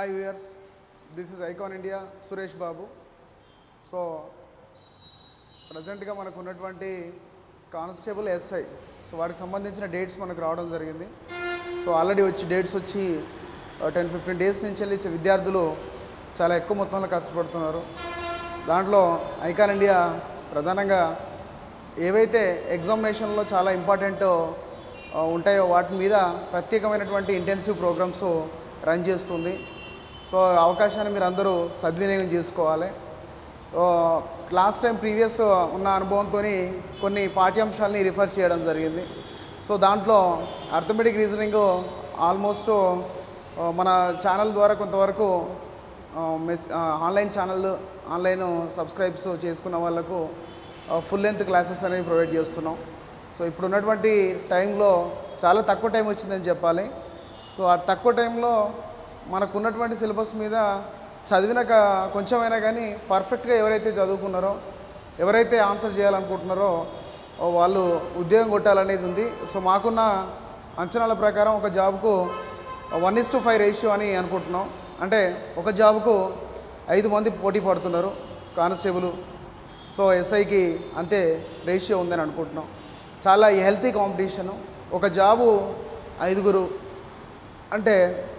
hi viewers this is Icon India Suresh Babu so ప్రజెంట్గా మనకు ఉన్నటువంటి కానిస్టేబుల్ ఎస్ఐ సో వాటికి సంబంధించిన డేట్స్ మనకు రావడం జరిగింది సో ఆల్రెడీ వచ్చి డేట్స్ వచ్చి టెన్ ఫిఫ్టీన్ డేస్ నుంచి వెళ్ళి విద్యార్థులు చాలా ఎక్కువ మొత్తంలో కష్టపడుతున్నారు దాంట్లో ఐకాన్ ఇండియా ప్రధానంగా ఏవైతే ఎగ్జామినేషన్లో చాలా ఇంపార్టెంట్ ఉంటాయో వాటి మీద ప్రత్యేకమైనటువంటి ఇంటెన్సివ్ ప్రోగ్రామ్స్ రన్ చేస్తుంది సో అవకాశాన్ని మీరు అందరూ సద్వినియోగం చేసుకోవాలి లాస్ట్ టైం ప్రీవియస్ ఉన్న అనుభవంతో కొన్ని పాఠ్యాంశాలని రిఫర్ చేయడం జరిగింది సో దాంట్లో అర్థమెటిక్ రీజనింగ్ ఆల్మోస్ట్ మన ఛానల్ ద్వారా కొంతవరకు మెస్ ఆన్లైన్ ఛానల్ ఆన్లైన్ సబ్స్క్రైబ్స్ చేసుకున్న వాళ్ళకు ఫుల్ లెంత్ క్లాసెస్ అనేవి ప్రొవైడ్ చేస్తున్నాం సో ఇప్పుడు ఉన్నటువంటి టైంలో చాలా తక్కువ టైం వచ్చిందని చెప్పాలి సో ఆ తక్కువ టైంలో మనకు ఉన్నటువంటి సిలబస్ మీద చదివిన క- కొంచెమైనా కానీ పర్ఫెక్ట్గా ఎవరైతే చదువుకున్నారో ఎవరైతే ఆన్సర్ చేయాలనుకుంటున్నారో ఓ వాళ్ళు ఉద్యోగం కొట్టాలనేది ఉంది సో మాకున్న అంచనాల ప్రకారం ఒక జాబ్కు one is to five ratio అని అనుకుంటున్నాం అంటే ఒక జాబ్కు ఐదు మంది పోటీ పడుతున్నారు కానిస్టేబుల్ సో ఎస్ఐకి అంతే రేషియో ఉందని అనుకుంటున్నాం చాలా హెల్తీ కాంపిటీషను ఒక జాబు ఐదుగురు అంటే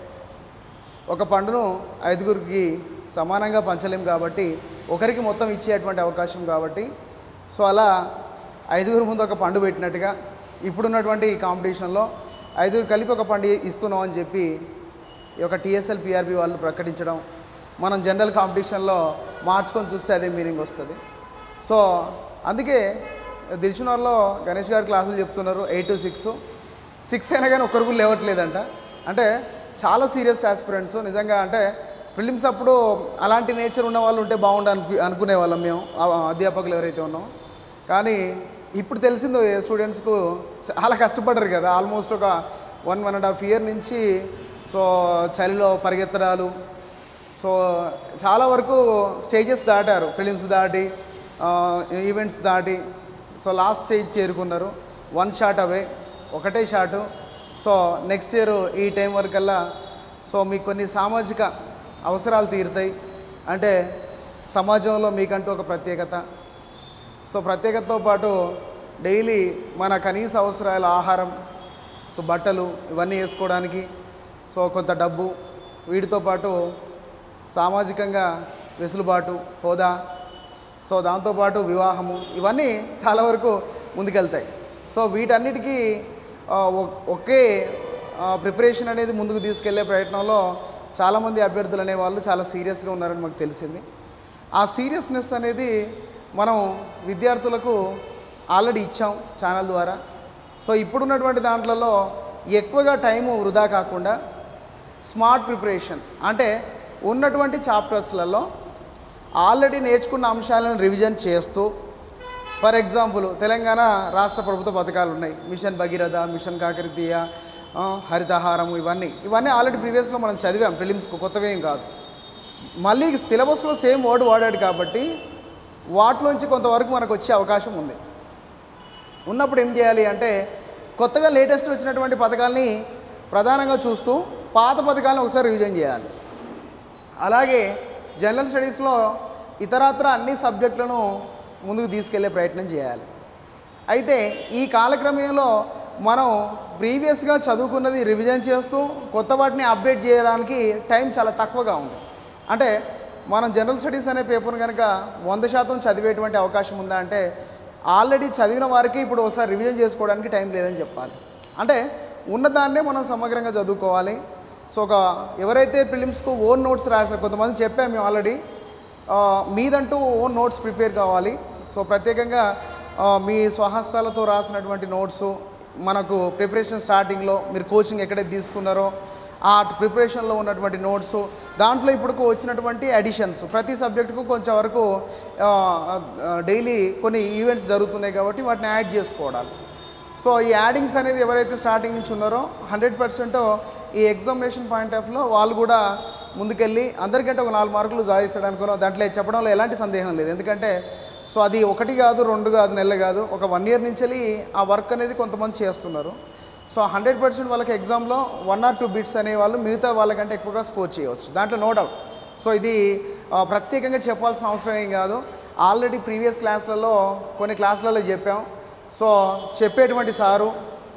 ఒక పండును ఐదుగురికి సమానంగా పంచలేం కాబట్టి ఒకరికి మొత్తం ఇచ్చేటువంటి అవకాశం కాబట్టి సో అలా ఐదుగురు ముందు ఒక పండు పెట్టినట్టుగా ఇప్పుడున్నటువంటి ఈ కాంపిటీషన్లో ఐదుగురు కలిపి ఒక పండు ఇస్తున్నాం అని చెప్పి ఈ యొక్క టీఎస్ఎల్ పిఆర్బి వాళ్ళు ప్రకటించడం మనం జనరల్ కాంపిటీషన్లో మార్చుకొని చూస్తే అదే మీనింగ్ వస్తుంది సో అందుకే దిల్చునర్లో గణేష్ గారు క్లాసులు చెప్తున్నారు ఎయిట్ టు సిక్స్ సిక్స్ అయినా కానీ ఒక్కరు కూడా లేవట్లేదంట అంటే చాలా సీరియస్ ఆస్పిరెంట్స్ నిజంగా అంటే ప్రిలిమ్స్ అప్పుడు అలాంటి నేచర్ ఉన్న వాళ్ళు ఉంటే బాగుండు అనిపి అనుకునే వాళ్ళం మేము ఆ అధ్యాపకులు ఎవరైతే ఉన్నాం కానీ ఇప్పుడు తెలిసిందో ఏ స్టూడెంట్స్కు చాలా కష్టపడ్డారు కదా ఆల్మోస్ట్ ఒక one one and half year నుంచి సో చలిలో పరిగెత్తడాలు సో చాలా వరకు స్టేజెస్ దాటారు ఫిలిమ్స్ దాటి ఈవెంట్స్ దాటి సో లాస్ట్ స్టేజ్ చేరుకున్నారు వన్ షాట్ అవే ఒకటే షాటు సో నెక్స్ట్ ఇయర్ ఈ టైం వరకల్లా సో మీకు కొన్ని సామాజిక అవసరాలు తీరుతాయి అంటే సమాజంలో మీకంటూ ఒక ప్రత్యేకత సో ప్రత్యేకతతో పాటు డైలీ మన కనీస అవసరాల ఆహారం సో బట్టలు ఇవన్నీ వేసుకోవడానికి సో కొంత డబ్బు వీటితో పాటు సామాజికంగా వెసులుబాటు హోదా సో దాంతోపాటు వివాహము ఇవన్నీ చాలా వరకు ముందుకెళ్తాయి సో వీటన్నిటికీ ఆ, ఒ- ఒకే ప్రిపరేషన్ అనేది ముందుకు తీసుకెళ్లే ప్రయత్నంలో చాలామంది అభ్యర్థులు అనేవాళ్ళు చాలా సీరియస్గా ఉన్నారని మాకు తెలిసింది ఆ సీరియస్నెస్ అనేది మనం విద్యార్థులకు ఆల్రెడీ ఇచ్చాం ఛానల్ ద్వారా సో ఇప్పుడున్నటువంటి దాంట్లలో ఎక్కువగా టైము వృధా కాకుండా స్మార్ట్ ప్రిపరేషన్ అంటే ఉన్నటువంటి చాప్టర్స్లలో ఆల్రెడీ నేర్చుకున్న అంశాలను రివిజన్ చేస్తూ ఫర్ ఎగ్జాంపుల్ తెలంగాణ రాష్ట్ర ప్రభుత్వ పథకాలు ఉన్నాయి మిషన్ భగీరథ మిషన్ కాకరతీయ ఆ, హరితహారం ఇవన్నీ ఇవన్నీ ఆల్రెడీ ప్రీవియస్లో మనం చదివాం ప్రిలిమ్స్కు కొత్తవేం కాదు మళ్ళీ సిలబస్లో సేమ్ వర్డ్ వాడాడు కాబట్టి వాటిలోంచి కొంతవరకు మనకు వచ్చే అవకాశం ఉంది ఉన్నప్పుడు ఏం చేయాలి అంటే కొత్తగా లేటెస్ట్ వచ్చినటువంటి పథకాల్ని ప్రధానంగా చూస్తూ పాత పథకాలను ఒకసారి రివిజన్ చేయాలి అలాగే జనరల్ స్టడీస్లో ఇతరత్ర అన్ని సబ్జెక్టులను ముందుకు తీసుకెళ్లే ప్రయత్నం చేయాలి అయితే ఈ కాలక్రమంలో మనం ప్రీవియస్గా చదువుకున్నది రివిజన్ చేస్తూ కొత్త వాటిని అప్డేట్ చేయడానికి టైం చాలా తక్కువగా ఉంది అంటే మనం జనరల్ స్టడీస్ అనే పేపర్ని కనుక వంద శాతం చదివేటువంటి అవకాశం ఉందా అంటే ఆల్రెడీ చదివిన వారికి ఇప్పుడు ఒకసారి రివిజన్ చేసుకోవడానికి టైం లేదని చెప్పాలి అంటే ఉన్నదాన్నే మనం సమగ్రంగా చదువుకోవాలి సో ఒక ఎవరైతే ఫిలిమ్స్కు ఓన్ నోట్స్ రాసారు కొంతమంది చెప్పాము మేము ఆల్రెడీ ఆ, మీదంటూ ఓన్ నోట్స్ ప్రిపేర్ కావాలి సో ప్రత్యేకంగా ఆ, మీ స్వహస్తాలతో రాసినటువంటి నోట్స్ మనకు ప్రిపరేషన్ స్టార్టింగ్లో మీరు కోచింగ్ ఎక్కడైతే తీసుకున్నారో ఆ ప్రిపరేషన్లో ఉన్నటువంటి నోట్స్ దాంట్లో ఇప్పుడు వచ్చినటువంటి అడిషన్స్ ప్రతి సబ్జెక్టుకు కొంచెం వరకు డైలీ కొన్ని ఈవెంట్స్ జరుగుతున్నాయి కాబట్టి వాటిని యాడ్ చేసుకోవడాలి సో ఈ యాడింగ్స్ అనేది ఎవరైతే స్టార్టింగ్ నుంచి ఉన్నారో హండ్రెడ్ పర్సెంట్ ఈ ఎగ్జామినేషన్ పాయింట్ ఆఫ్లో వాళ్ళు కూడా ముందుకెళ్ళి అందరికంటే ఒక నాలుగు మార్కులు సాధించడానికో దాంట్లో చెప్పడంలో ఎలాంటి సందేహం లేదు ఎందుకంటే సో అది ఒకటి కాదు రెండు కాదు నెల కాదు ఒక వన్ ఇయర్ నుంచి ఆ వర్క్ అనేది కొంతమంది చేస్తున్నారు సో హండ్రెడ్ పర్సెంట్ వాళ్ళకి ఎగ్జామ్లో వన్ ఆర్ టూ బిట్స్ అనే వాళ్ళు మిగతా వాళ్ళకంటే ఎక్కువగా స్కోర్ చేయవచ్చు దాంట్లో నో డౌట్ సో ఇది ఆ, ప్రత్యేకంగా చెప్పాల్సిన అవసరం ఏం కాదు ఆల్రెడీ ప్రీవియస్ క్లాసులలో కొన్ని క్లాసులలో చెప్పాం సో చెప్పేటువంటి సారు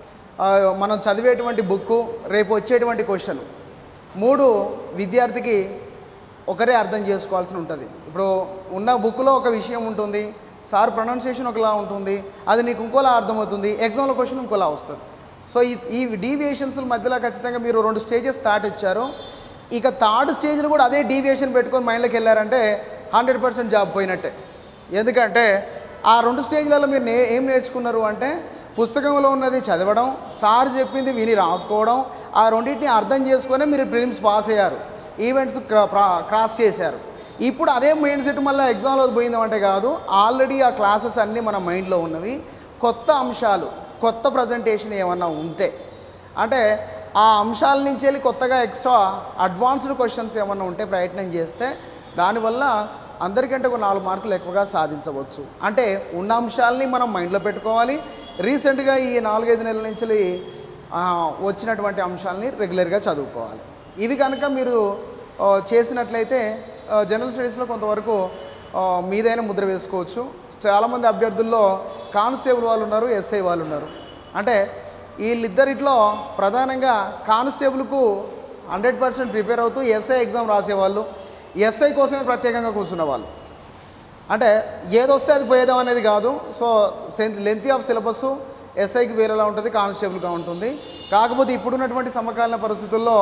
ఆ, మనం చదివేటువంటి బుక్కు రేపు వచ్చేటువంటి క్వశ్చన్ మూడు విద్యార్థికి ఒకరే అర్థం చేసుకోవాల్సి ఉంటుంది ఇప్పుడు ఉన్న బుక్లో ఒక విషయం ఉంటుంది సార్ ప్రొనౌన్సియేషన్ ఒకలా ఉంటుంది అది నీకు ఇంకోలా అర్థమవుతుంది ఎగ్జామ్లో క్వశ్చన్ ఇంకోలా వస్తుంది సో ఈ ఈ డీవియేషన్స్ మధ్యలో ఖచ్చితంగా మీరు రెండు స్టేజెస్ దాటి వచ్చారు ఇక థర్డ్ స్టేజ్లో కూడా అదే డీవియేషన్ పెట్టుకొని మైండ్లోకి వెళ్ళారంటే హండ్రెడ్ పర్సెంట్ జాబ్ పోయినట్టే ఎందుకంటే ఆ రెండు స్టేజ్లలో మీరు నే ఏం నేర్చుకున్నారు అంటే పుస్తకంలో ఉన్నది చదవడం సార్ చెప్పింది విని రాసుకోవడం ఆ రెండింటిని అర్థం చేసుకొని మీరు ప్రిలిమ్స్ పాస్ అయ్యారు ఈవెంట్స్ క్రాస్ చేశారు ఇప్పుడు అదే మైండ్ సెట్ మళ్ళీ ఎగ్జామ్లో పోయిందామంటే కాదు ఆల్రెడీ ఆ క్లాసెస్ అన్నీ మన మైండ్లో ఉన్నవి కొత్త అంశాలు కొత్త ప్రజెంటేషన్ ఏమన్నా ఉంటే అంటే ఆ అంశాల నుంచి వెళ్ళి కొత్తగా ఎక్స్ట్రా అడ్వాన్స్డ్ క్వశ్చన్స్ ఏమన్నా ఉంటే ప్రయత్నం చేస్తే దానివల్ల అందరికంటే ఒక నాలుగు మార్కులు ఎక్కువగా సాధించవచ్చు అంటే ఉన్న అంశాలని మనం మైండ్లో పెట్టుకోవాలి రీసెంట్గా ఈ నాలుగైదు నెలల నుంచి ఆ, వచ్చినటువంటి అంశాలని రెగ్యులర్గా చదువుకోవాలి ఇవి కనుక మీరు ఆ, చేసినట్లయితే ఆ, జనరల్ స్టడీస్లో కొంతవరకు ఆ, మీదైనా ముద్ర వేసుకోవచ్చు చాలామంది అభ్యర్థుల్లో కానిస్టేబుల్ వాళ్ళు ఉన్నారు ఎస్ఐ వాళ్ళు ఉన్నారు అంటే వీళ్ళిద్దరిట్లో ప్రధానంగా కానిస్టేబుల్కు హండ్రెడ్ పర్సెంట్ ప్రిపేర్ అవుతూ ఎస్ఐ ఎగ్జామ్ రాసేవాళ్ళు ఎస్ఐ కోసమే ప్రత్యేకంగా కూర్చున్న వాళ్ళు అంటే ఏదొస్తే అది పోయేదాం అనేది కాదు సో లెంతీ ఆఫ్ సిలబస్ ఎస్ఐకి వేరేలా ఉంటుంది కానిస్టేబుల్గా ఉంటుంది కాకపోతే ఇప్పుడున్నటువంటి సమకాలీన పరిస్థితుల్లో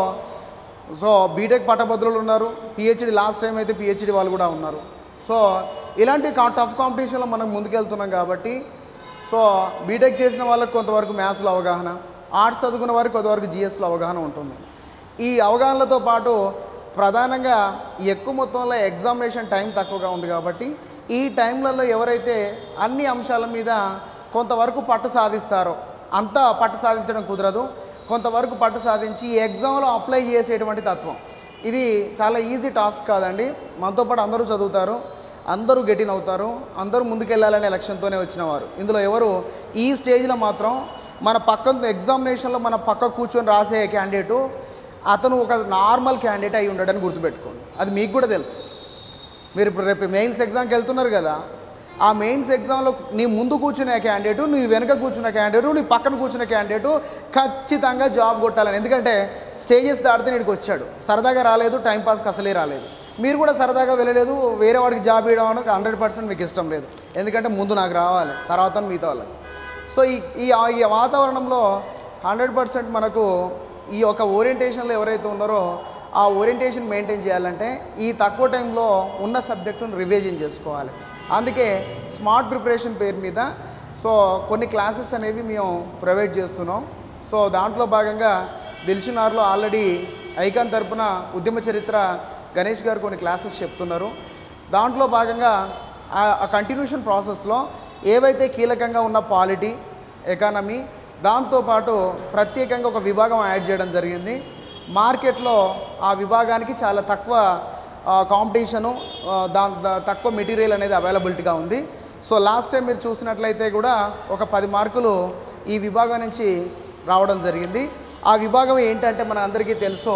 సో బీటెక్ పట్టభద్రులు ఉన్నారు పిహెచ్డి లాస్ట్ టైం అయితే పిహెచ్డి వాళ్ళు కూడా ఉన్నారు సో ఇలాంటి కా టఫ్ కాంపిటీషన్లో మనం ముందుకెళ్తున్నాం కాబట్టి సో బీటెక్ చేసిన వాళ్ళకి కొంతవరకు మ్యాథ్స్లో అవగాహన ఆర్ట్స్ చదువుకున్న వారికి కొంతవరకు జిఎస్లో అవగాహన ఉంటుంది ఈ అవగాహనలతో పాటు ప్రధానంగా ఎక్కువ మొత్తంలో ఎగ్జామినేషన్ టైం తక్కువగా ఉంది కాబట్టి ఈ టైంలలో ఎవరైతే అన్ని అంశాల మీద కొంతవరకు పట్టు సాధిస్తారో అంతా పట్టు సాధించడం కుదరదు కొంతవరకు పట్టు సాధించి ఈ ఎగ్జామ్లో అప్లై చేసేటువంటి తత్వం ఇది చాలా ఈజీ టాస్క్ కాదండి మనతో పాటు అందరూ చదువుతారు అందరూ గెటిన్ అవుతారు అందరూ ముందుకెళ్ళాలనే లక్ష్యంతోనే వచ్చిన వారు ఇందులో ఎవరు ఈ స్టేజ్లో మాత్రం మన పక్క ఎగ్జామినేషన్లో మన పక్క కూర్చొని రాసే క్యాండిడేటు అతను ఒక నార్మల్ క్యాండిడేట్ అయి ఉండడని గుర్తుపెట్టుకోండి అది మీకు కూడా తెలుసు మీరు ఇప్పుడు రేపు మెయిన్స్ ఎగ్జామ్కి వెళ్తున్నారు కదా ఆ మెయిన్స్ ఎగ్జామ్లో నీ ముందు కూర్చునే క్యాండిడేటు నీ వెనక కూర్చున్న క్యాండిడేటు నీ పక్కన కూర్చున్న క్యాండిడేటు ఖచ్చితంగా జాబ్ కొట్టాలని ఎందుకంటే స్టేజెస్ దాటితే నీకు వచ్చాడు సరదాగా రాలేదు టైంపాస్కి అసలే రాలేదు మీరు కూడా సరదాగా వెళ్ళలేదు వేరే వాడికి జాబ్ ఇవ్వడం అనేది హండ్రెడ్ పర్సెంట్ మీకు ఇష్టం లేదు ఎందుకంటే ముందు నాకు రావాలి తర్వాత మిగతా వాళ్ళకి సో ఈ ఈ ఈ వాతావరణంలో హండ్రెడ్ పర్సెంట్ మనకు ఈ యొక్క ఓరియంటేషన్లో ఎవరైతే ఉన్నారో ఆ ఓరియంటేషన్ మెయింటైన్ చేయాలంటే ఈ తక్కువ టైంలో ఉన్న సబ్జెక్టును రివిజన్ చేసుకోవాలి అందుకే స్మార్ట్ ప్రిపరేషన్ పేరు మీద సో కొన్ని క్లాసెస్ అనేవి మేము ప్రొవైడ్ చేస్తున్నాం సో దాంట్లో భాగంగా దిల్షినార్లో ఆల్రెడీ ఐకాన్ తరపున ఉద్యమ చరిత్ర గణేష్ గారు కొన్ని క్లాసెస్ చెప్తున్నారు దాంట్లో భాగంగా ఆ- ఆ కంటిన్యూషన్ ప్రాసెస్లో ఏవైతే కీలకంగా ఉన్న పాలిటీ ఎకానమీ దాంతోపాటు ప్రత్యేకంగా ఒక విభాగం యాడ్ చేయడం జరిగింది మార్కెట్లో ఆ విభాగానికి చాలా తక్కువ కాంపిటీషను దా దా- తక్కువ మెటీరియల్ అనేది అవైలబిలిటీగా ఉంది సో లాస్ట్ టైం మీరు చూసినట్లయితే కూడా ఒక పది మార్కులు ఈ విభాగం నుంచి రావడం జరిగింది ఆ విభాగం ఏంటంటే మన అందరికీ తెలుసు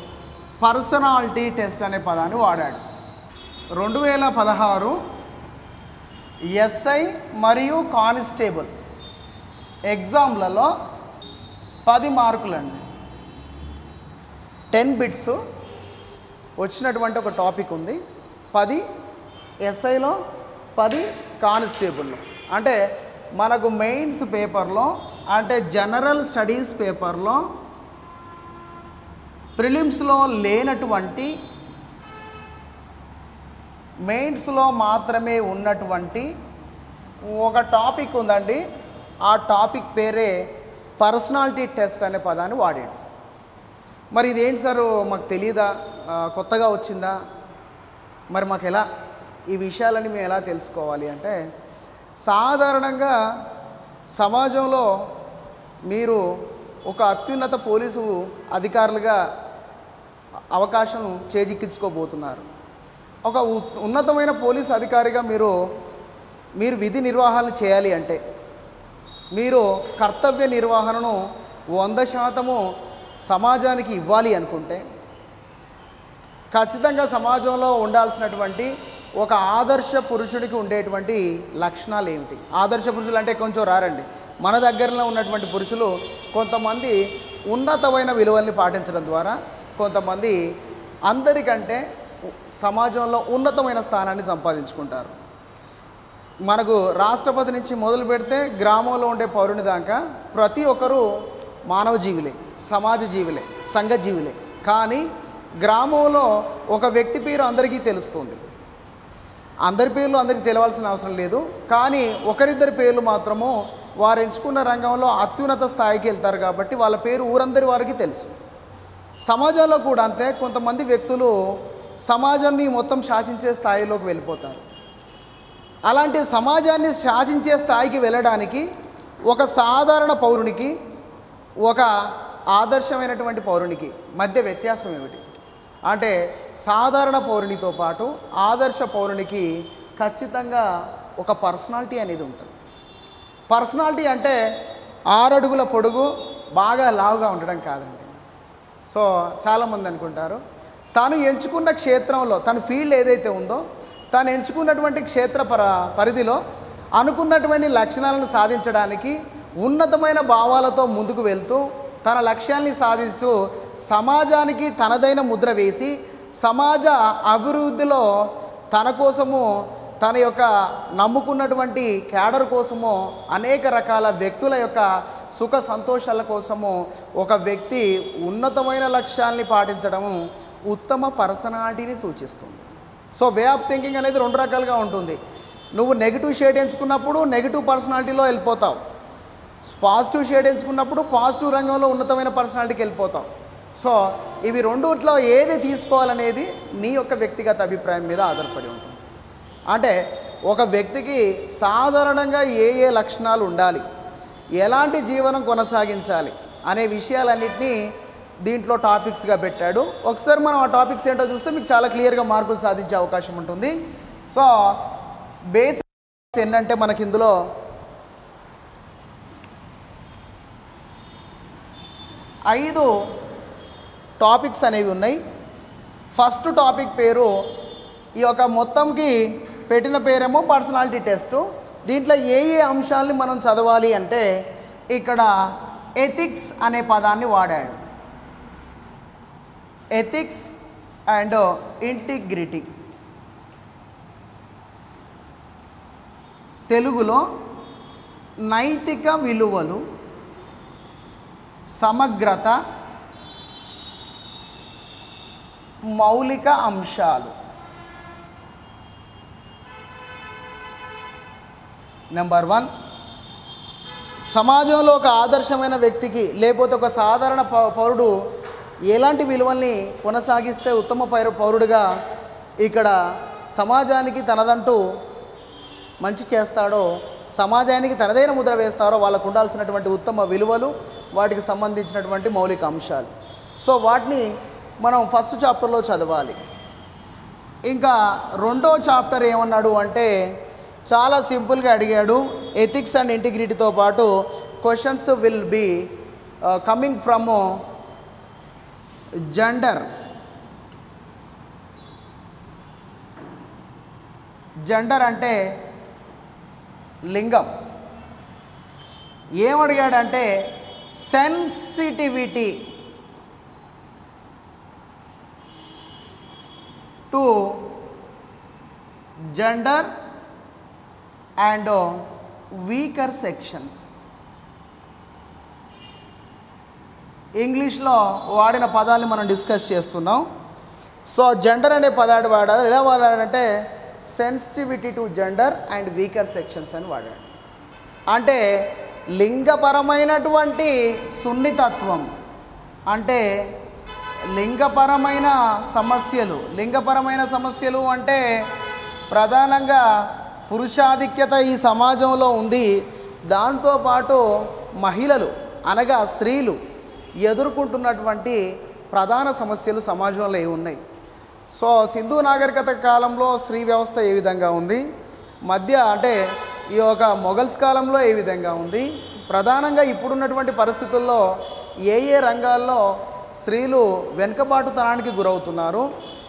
పర్సనాలిటీ టెస్ట్ అనే పదాన్ని వాడాడు రెండు వేల పదహారు ఎస్ఐ మరియు కానిస్టేబుల్ ఎగ్జామ్లలో పది మార్కులండి టెన్ బిట్స్ వచ్చినటువంటి ఒక టాపిక్ ఉంది పది ఎస్ఐలో పది కానిస్టేబుల్లో అంటే మనకు మెయిన్స్ పేపర్లో అంటే జనరల్ స్టడీస్ పేపర్లో ప్రిలిమ్స్లో లేనటువంటి మెయిన్స్లో మాత్రమే ఉన్నటువంటి ఒక టాపిక్ ఉందండి ఆ టాపిక్ పేరే పర్సనాలిటీ టెస్ట్ అనే పదాన్ని వాడాడు మరి ఇదేంటి సార్ మాకు తెలియదా ఆ, కొత్తగా వచ్చిందా మరి మాకు ఎలా ఈ విషయాలని మేము ఎలా తెలుసుకోవాలి అంటే సాధారణంగా సమాజంలో మీరు ఒక అత్యున్నత పోలీసు అధికారులుగా అవకాశం చేజిక్కించుకోబోతున్నారు ఒక ఉ- ఉన్నతమైన పోలీస్ అధికారిగా మీరు మీరు విధి నిర్వహణ చేయాలి అంటే మీరు కర్తవ్య నిర్వహణను వంద శాతము సమాజానికి ఇవ్వాలి అనుకుంటే ఖచ్చితంగా సమాజంలో ఉండాల్సినటువంటి ఒక ఆదర్శ పురుషుడికి ఉండేటువంటి లక్షణాలు ఏమిటి ఆదర్శ పురుషులు అంటే కొంచెం రారండి మన దగ్గరలో ఉన్నటువంటి పురుషులు కొంతమంది ఉన్నతమైన విలువల్ని పాటించడం ద్వారా కొంతమంది అందరికంటే సమాజంలో ఉన్నతమైన స్థానాన్ని సంపాదించుకుంటారు మనకు రాష్ట్రపతి నుంచి మొదలు పెడితే గ్రామంలో ఉండే పౌరుని దాకా ప్రతి ఒక్కరూ మానవ జీవులే సమాజ జీవులే సంఘ జీవులే కానీ గ్రామంలో ఒక వ్యక్తి పేరు అందరికీ తెలుస్తుంది అందరి పేర్లు అందరికీ తెలవాల్సిన అవసరం లేదు కానీ ఒకరిద్దరి పేర్లు మాత్రము వారు ఎంచుకున్న రంగంలో అత్యున్నత స్థాయికి వెళ్తారు కాబట్టి వాళ్ళ పేరు ఊరందరి వారికి తెలుసు సమాజంలో కూడా అంతే కొంతమంది వ్యక్తులు సమాజాన్ని మొత్తం శాసించే స్థాయిలోకి వెళ్ళిపోతారు అలాంటి సమాజాన్ని శాసించే స్థాయికి వెళ్ళడానికి ఒక సాధారణ పౌరునికి ఒక ఆదర్శమైనటువంటి పౌరునికి మధ్య వ్యత్యాసం ఏమిటి అంటే సాధారణ పౌరునితో పాటు ఆదర్శ పౌరునికి ఖచ్చితంగా ఒక పర్సనాలిటీ అనేది ఉంటుంది పర్సనాలిటీ అంటే ఆరడుగుల పొడుగు బాగా లావుగా ఉండడం కాదండి సో చాలామంది అనుకుంటారు తాను ఎంచుకున్న క్షేత్రంలో తన ఫీల్డ్ ఏదైతే ఉందో తాను ఎంచుకున్నటువంటి క్షేత్ర పర పరిధిలో అనుకున్నటువంటి లక్షణాలను సాధించడానికి ఉన్నతమైన భావాలతో ముందుకు వెళ్తూ తన లక్ష్యాల్ని సాధిస్తూ సమాజానికి తనదైన ముద్ర వేసి సమాజ అభివృద్ధిలో తన కోసము తన యొక్క నమ్ముకున్నటువంటి క్యాడర్ కోసము అనేక రకాల వ్యక్తుల యొక్క సుఖ సంతోషాల కోసము ఒక వ్యక్తి ఉన్నతమైన లక్ష్యాల్ని పాటించడము ఉత్తమ పర్సనాలిటీని సూచిస్తుంది సో వే ఆఫ్ థింకింగ్ అనేది రెండు రకాలుగా ఉంటుంది నువ్వు నెగిటివ్ షేడ్ ఎంచుకున్నప్పుడు నెగిటివ్ పర్సనాలిటీలో వెళ్ళిపోతావు పాజిటివ్ షేడ్ ఎంచుకున్నప్పుడు పాజిటివ్ రంగంలో ఉన్నతమైన పర్సనాలిటీకి వెళ్ళిపోతావు సో ఇవి రెండిట్లో ఏది తీసుకోవాలనేది నీ యొక్క వ్యక్తిగత అభిప్రాయం మీద ఆధారపడి ఉంటుంది అంటే ఒక వ్యక్తికి సాధారణంగా ఏ ఏ లక్షణాలు ఉండాలి ఎలాంటి జీవనం కొనసాగించాలి అనే విషయాలన్నింటినీ దీంట్లో టాపిక్స్గా పెట్టాడు ఒకసారి మనం ఆ టాపిక్స్ ఏంటో చూస్తే మీకు చాలా క్లియర్గా మార్కులు సాధించే అవకాశం ఉంటుంది సో బేసిక్ ఏంటంటే మనకి ఇందులో ఐదు టాపిక్స్ అనేవి ఉన్నాయి ఫస్ట్ టాపిక్ పేరు ఈ యొక్క మొత్తంకి పెట్టిన పేరేమో పర్సనాలిటీ టెస్ట్ దీంట్లో ఏ ఏ అంశాలని మనం చదవాలి అంటే ఇక్కడ ఎథిక్స్ అనే పదాన్ని వాడాడు ఎథిక్స్ అండ్ ఇంటిగ్రిటీ తెలుగులో నైతిక విలువలు సమగ్రత మౌలిక అంశాలు నెంబర్ వన్ సమాజంలో ఒక ఆదర్శమైన వ్యక్తికి లేకపోతే ఒక సాధారణ పౌ- పౌరుడు ఎలాంటి విలువల్ని కొనసాగిస్తే ఉత్తమ పౌరు పౌరుడిగా ఇక్కడ సమాజానికి తనదంటూ మంచి చేస్తాడో సమాజానికి తనదైన ముద్ర వేస్తారో వాళ్ళకు ఉండాల్సినటువంటి ఉత్తమ విలువలు వాటికి సంబంధించినటువంటి మౌలిక అంశాలు సో వాటిని మనం ఫస్ట్ చాప్టర్లో చదవాలి ఇంకా రెండో చాప్టర్ ఏమన్నాడు అంటే చాలా సింపుల్గా అడిగాడు ఎథిక్స్ అండ్ ఇంటిగ్రిటీతో పాటు questions will be coming from gender gender అంటే లింగం ఏమడిగాడంటే sensitivity to gender and weaker sections ఇంగ్లీష్లో వాడిన పదాన్ని మనం డిస్కస్ చేస్తున్నాం సో జెండర్ అనే పదాన్ని వాడాడు ఎలా వాడాడంటే sensitivity to gender and weaker sections అని వాడాడు అంటే లింగపరమైనటువంటి సున్నితత్వం అంటే లింగపరమైన సమస్యలు లింగపరమైన సమస్యలు అంటే ప్రధానంగా పురుషాధిక్యత ఈ సమాజంలో ఉంది దాంతోపాటు మహిళలు అనగా స్త్రీలు ఎదుర్కొంటున్నటువంటి ప్రధాన సమస్యలు సమాజంలో ఏవి ఉన్నాయి సో సింధు నాగరికత కాలంలో స్త్రీ వ్యవస్థ ఏ విధంగా ఉంది మధ్య అంటే ఈ యొక్క మొఘల్స్ కాలంలో ఏ విధంగా ఉంది ప్రధానంగా ఇప్పుడున్నటువంటి పరిస్థితుల్లో ఏ ఏ రంగాల్లో స్త్రీలు వెనుకబాటుతనానికి గురవుతున్నారు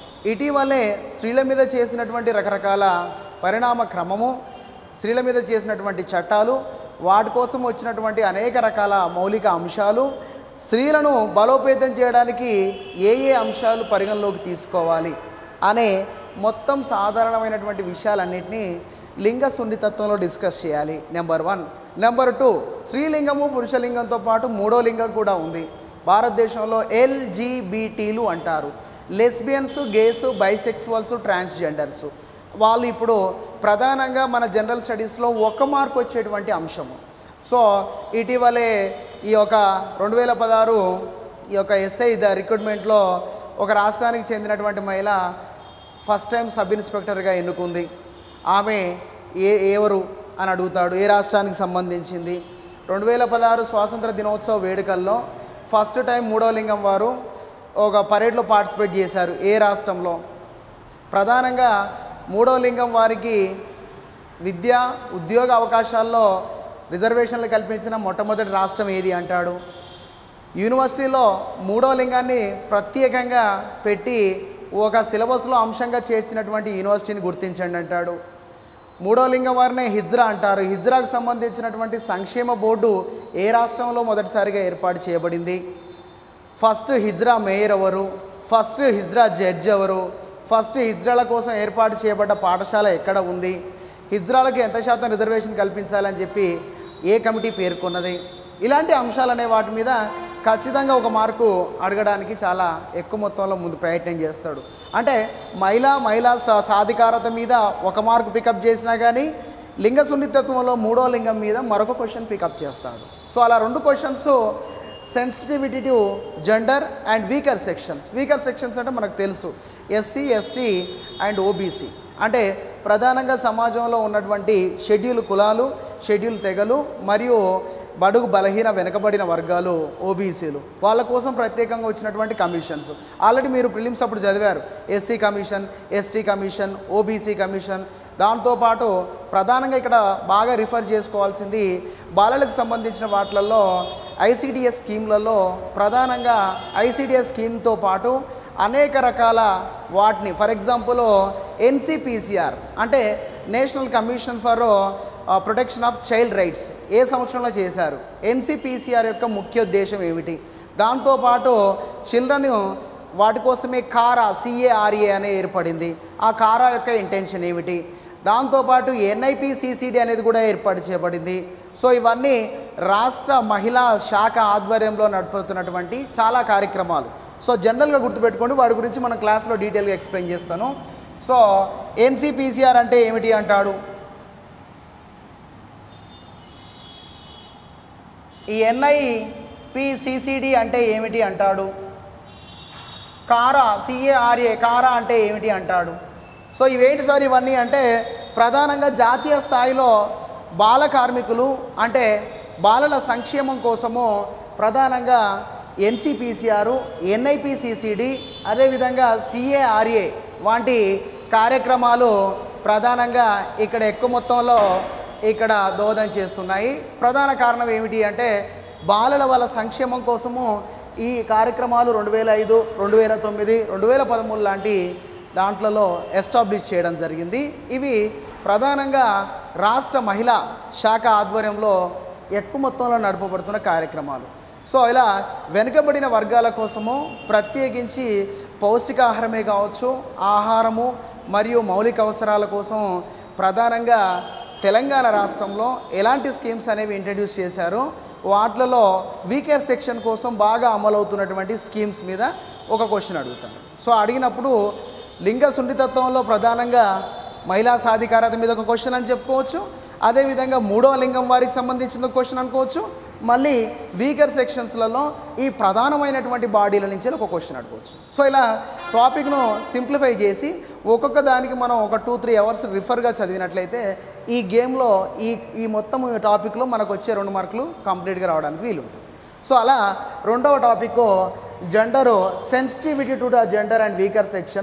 ఇటీవలే స్త్రీల మీద చేసినటువంటి రకరకాల పరిణామ క్రమము స్త్రీల మీద చేసినటువంటి చట్టాలు వాటి కోసం వచ్చినటువంటి అనేక రకాల మౌలిక అంశాలు స్త్రీలను బలోపేతం చేయడానికి ఏ ఏ అంశాలు పరిగణలోకి తీసుకోవాలి అనే మొత్తం సాధారణమైనటువంటి విషయాలన్నింటినీ లింగ సున్నితత్వంలో డిస్కస్ చేయాలి నెంబర్ వన్ నెంబర్ టూ స్త్రీలింగము పురుషలింగంతో పాటు మూడో లింగం కూడా ఉంది భారతదేశంలో ఎల్జీబీటీలు అంటారు లెస్బియన్స్ గేస్ బైసెక్సువల్స్ ట్రాన్స్జెండర్స్ వాళ్ళు ఇప్పుడు ప్రధానంగా మన జనరల్ స్టడీస్లో ఒక మార్క్ వచ్చేటువంటి అంశము సో ఇటీవలే ఈ యొక్క రెండు వేల పదహారు ఈ యొక్క ఎస్ఐ ద రిక్రూట్మెంట్లో ఒక రాష్ట్రానికి చెందినటువంటి మహిళ ఫస్ట్ టైం సబ్ ఇన్స్పెక్టర్గా ఎన్నుకుంది ఆమె ఏ ఎవరు అని అడుగుతాడు ఏ రాష్ట్రానికి సంబంధించింది రెండు వేల పదహారు స్వాతంత్ర దినోత్సవ వేడుకల్లో ఫస్ట్ టైం మూడో లింగం వారు ఒక పరేడ్లో పార్టిసిపేట్ చేశారు ఏ రాష్ట్రంలో ప్రధానంగా మూడో లింగం వారికి విద్య ఉద్యోగ అవకాశాల్లో రిజర్వేషన్లు కల్పించిన మొట్టమొదటి రాష్ట్రం ఏది అంటాడు యూనివర్సిటీలో మూడో లింగాన్ని ప్రత్యేకంగా పెట్టి ఒక సిలబస్లో అంశంగా చేర్చినటువంటి యూనివర్సిటీని గుర్తించండి అంటాడు మూడో లింగం వారినే హిజ్రా అంటారు హిజ్రాకు సంబంధించినటువంటి సంక్షేమ బోర్డు ఏ రాష్ట్రంలో మొదటిసారిగా ఏర్పాటు చేయబడింది ఫస్ట్ హిజ్రా మేయర్ ఎవరు ఫస్ట్ హిజ్రా జడ్జ్ ఎవరు ఫస్ట్ హిజ్రాల కోసం ఏర్పాటు చేయబడ్డ పాఠశాల ఎక్కడ ఉంది హిజ్రాలకు ఎంత శాతం రిజర్వేషన్ కల్పించాలని చెప్పి ఏ కమిటీ పేర్కొన్నది ఇలాంటి అంశాలు అనే వాటి మీద ఖచ్చితంగా ఒక మార్కు అడగడానికి చాలా ఎక్కువ మొత్తంలో ముందు ప్రయత్నం చేస్తాడు అంటే మహిళా మహిళా సా- సాధికారత మీద ఒక మార్కు పికప్ చేసినా కానీ లింగ సున్నితత్వంలో మూడో లింగం మీద మరొక క్వశ్చన్ పికప్ చేస్తాడు సో అలా రెండు questions sensitivity to gender and weaker sections weaker sections అంటే మనకు తెలుసు ఎస్సీ ఎస్టీ అండ్ ఓబీసీ అంటే ప్రధానంగా సమాజంలో ఉన్నటువంటి షెడ్యూల్ కులాలు షెడ్యూల్ తెగలు మరియు బడుగు బలహీన వెనుకబడిన వర్గాలు ఓబీసీలు వాళ్ళ కోసం ప్రత్యేకంగా వచ్చినటువంటి కమిషన్స్ ఆల్రెడీ మీరు ప్రిలిమ్స్ అప్పుడు చదివారు SC commission ST commission OBC commission దాంతోపాటు ప్రధానంగా ఇక్కడ బాగా రిఫర్ చేసుకోవాల్సింది బాలలకు సంబంధించిన వాటిలలో ఐసిడిఎస్ స్కీమ్లలో ప్రధానంగా ఐసిడిఎస్ స్కీమ్తో పాటు అనేక రకాల వాటిని ఫర్ ఎగ్జాంపుల్ ఎన్సిపిసిఆర్ అంటే national commission for protection of child rights ఏ సంవత్సరంలో చేశారు ఎన్సిపిసిఆర్ యొక్క ముఖ్య ఉద్దేశం ఏమిటి దాంతోపాటు చిల్డ్రన్ వాటి కోసమే కారా సిఏఆర్ఏ అనే ఏర్పడింది ఆ కారా యొక్క ఇంటెన్షన్ ఏమిటి దాంతోపాటు ఎన్ఐపి సిసిడి అనేది కూడా ఏర్పాటు చేయబడింది సో ఇవన్నీ రాష్ట్ర మహిళా శాఖ ఆధ్వర్యంలో నడుపుతున్నటువంటి చాలా కార్యక్రమాలు సో జనరల్గా గుర్తుపెట్టుకోండి వాటి గురించి మన క్లాస్లో డీటెయిల్గా ఎక్స్ప్లెయిన్ చేస్తాను సో ఎన్సిపిసిఆర్ అంటే ఏమిటి అంటాడు ఈ ఎన్ఐ పిసిసిడి అంటే ఏమిటి అంటాడు కారా సిఏఆర్ఏ కారా అంటే ఏమిటి అంటాడు సో ఇవేంటి సార్ ఇవన్నీ అంటే ప్రధానంగా జాతీయ స్థాయిలో బాల కార్మికులు అంటే బాలల సంక్షేమం కోసము ప్రధానంగా ఎన్సిపిసిఆర్ ఎన్ఐపిసిసిడి అదేవిధంగా సిఏఆర్ఏ వంటి కార్యక్రమాలు ప్రధానంగా ఇక్కడ ఎక్కువ మొత్తంలో ఇక్కడ దోహదం చేస్తున్నాయి ప్రధాన కారణం ఏమిటి అంటే బాలల వాళ్ళ సంక్షేమం కోసము ఈ కార్యక్రమాలు రెండు వేల ఐదు రెండు వేల తొమ్మిది రెండు వేల పదమూడు లాంటి దాంట్లలో ఎస్టాబ్లిష్ చేయడం జరిగింది ఇవి ప్రధానంగా రాష్ట్ర మహిళా శాఖ ఆధ్వర్యంలో ఎక్కువ మొత్తంలో నడపబడుతున్న కార్యక్రమాలు సో ఇలా వెనుకబడిన వర్గాల కోసము ప్రత్యేకించి పౌష్టికాహారమే కావచ్చు ఆహారము మరియు మౌలిక అవసరాల కోసం ప్రధానంగా తెలంగాణ రాష్ట్రంలో ఎలాంటి స్కీమ్స్ అనేవి ఇంట్రడ్యూస్ చేశారో వాటిలలో వీకేర్ సెక్షన్ కోసం బాగా అమలవుతున్నటువంటి స్కీమ్స్ మీద ఒక క్వశ్చన్ అడుగుతారు సో అడిగినప్పుడు లింగ సున్నితత్వంలో ప్రధానంగా మహిళా సాధికారత మీద ఒక క్వశ్చన్ అని చెప్పుకోవచ్చు అదేవిధంగా మూడో లింగం వారికి సంబంధించిన ఒక క్వశ్చన్ అనుకోవచ్చు మళ్ళీ వీకర్ సెక్షన్స్లలో ఈ ప్రధానమైనటువంటి బాడీల నుంచి ఒక క్వశ్చన్ అడగవచ్చు సో ఇలా టాపిక్ను సింప్లిఫై చేసి ఒక్కొక్క దానికి మనం ఒక టూ త్రీ అవర్స్ రిఫర్గా చదివినట్లయితే ఈ గేమ్లో ఈ ఈ మొత్తం టాపిక్లో మనకు వచ్చే రెండు మార్కులు కంప్లీట్గా రావడానికి వీలుంటుంది సో అలా రెండవ topic gender sensitivity to the gender and weaker section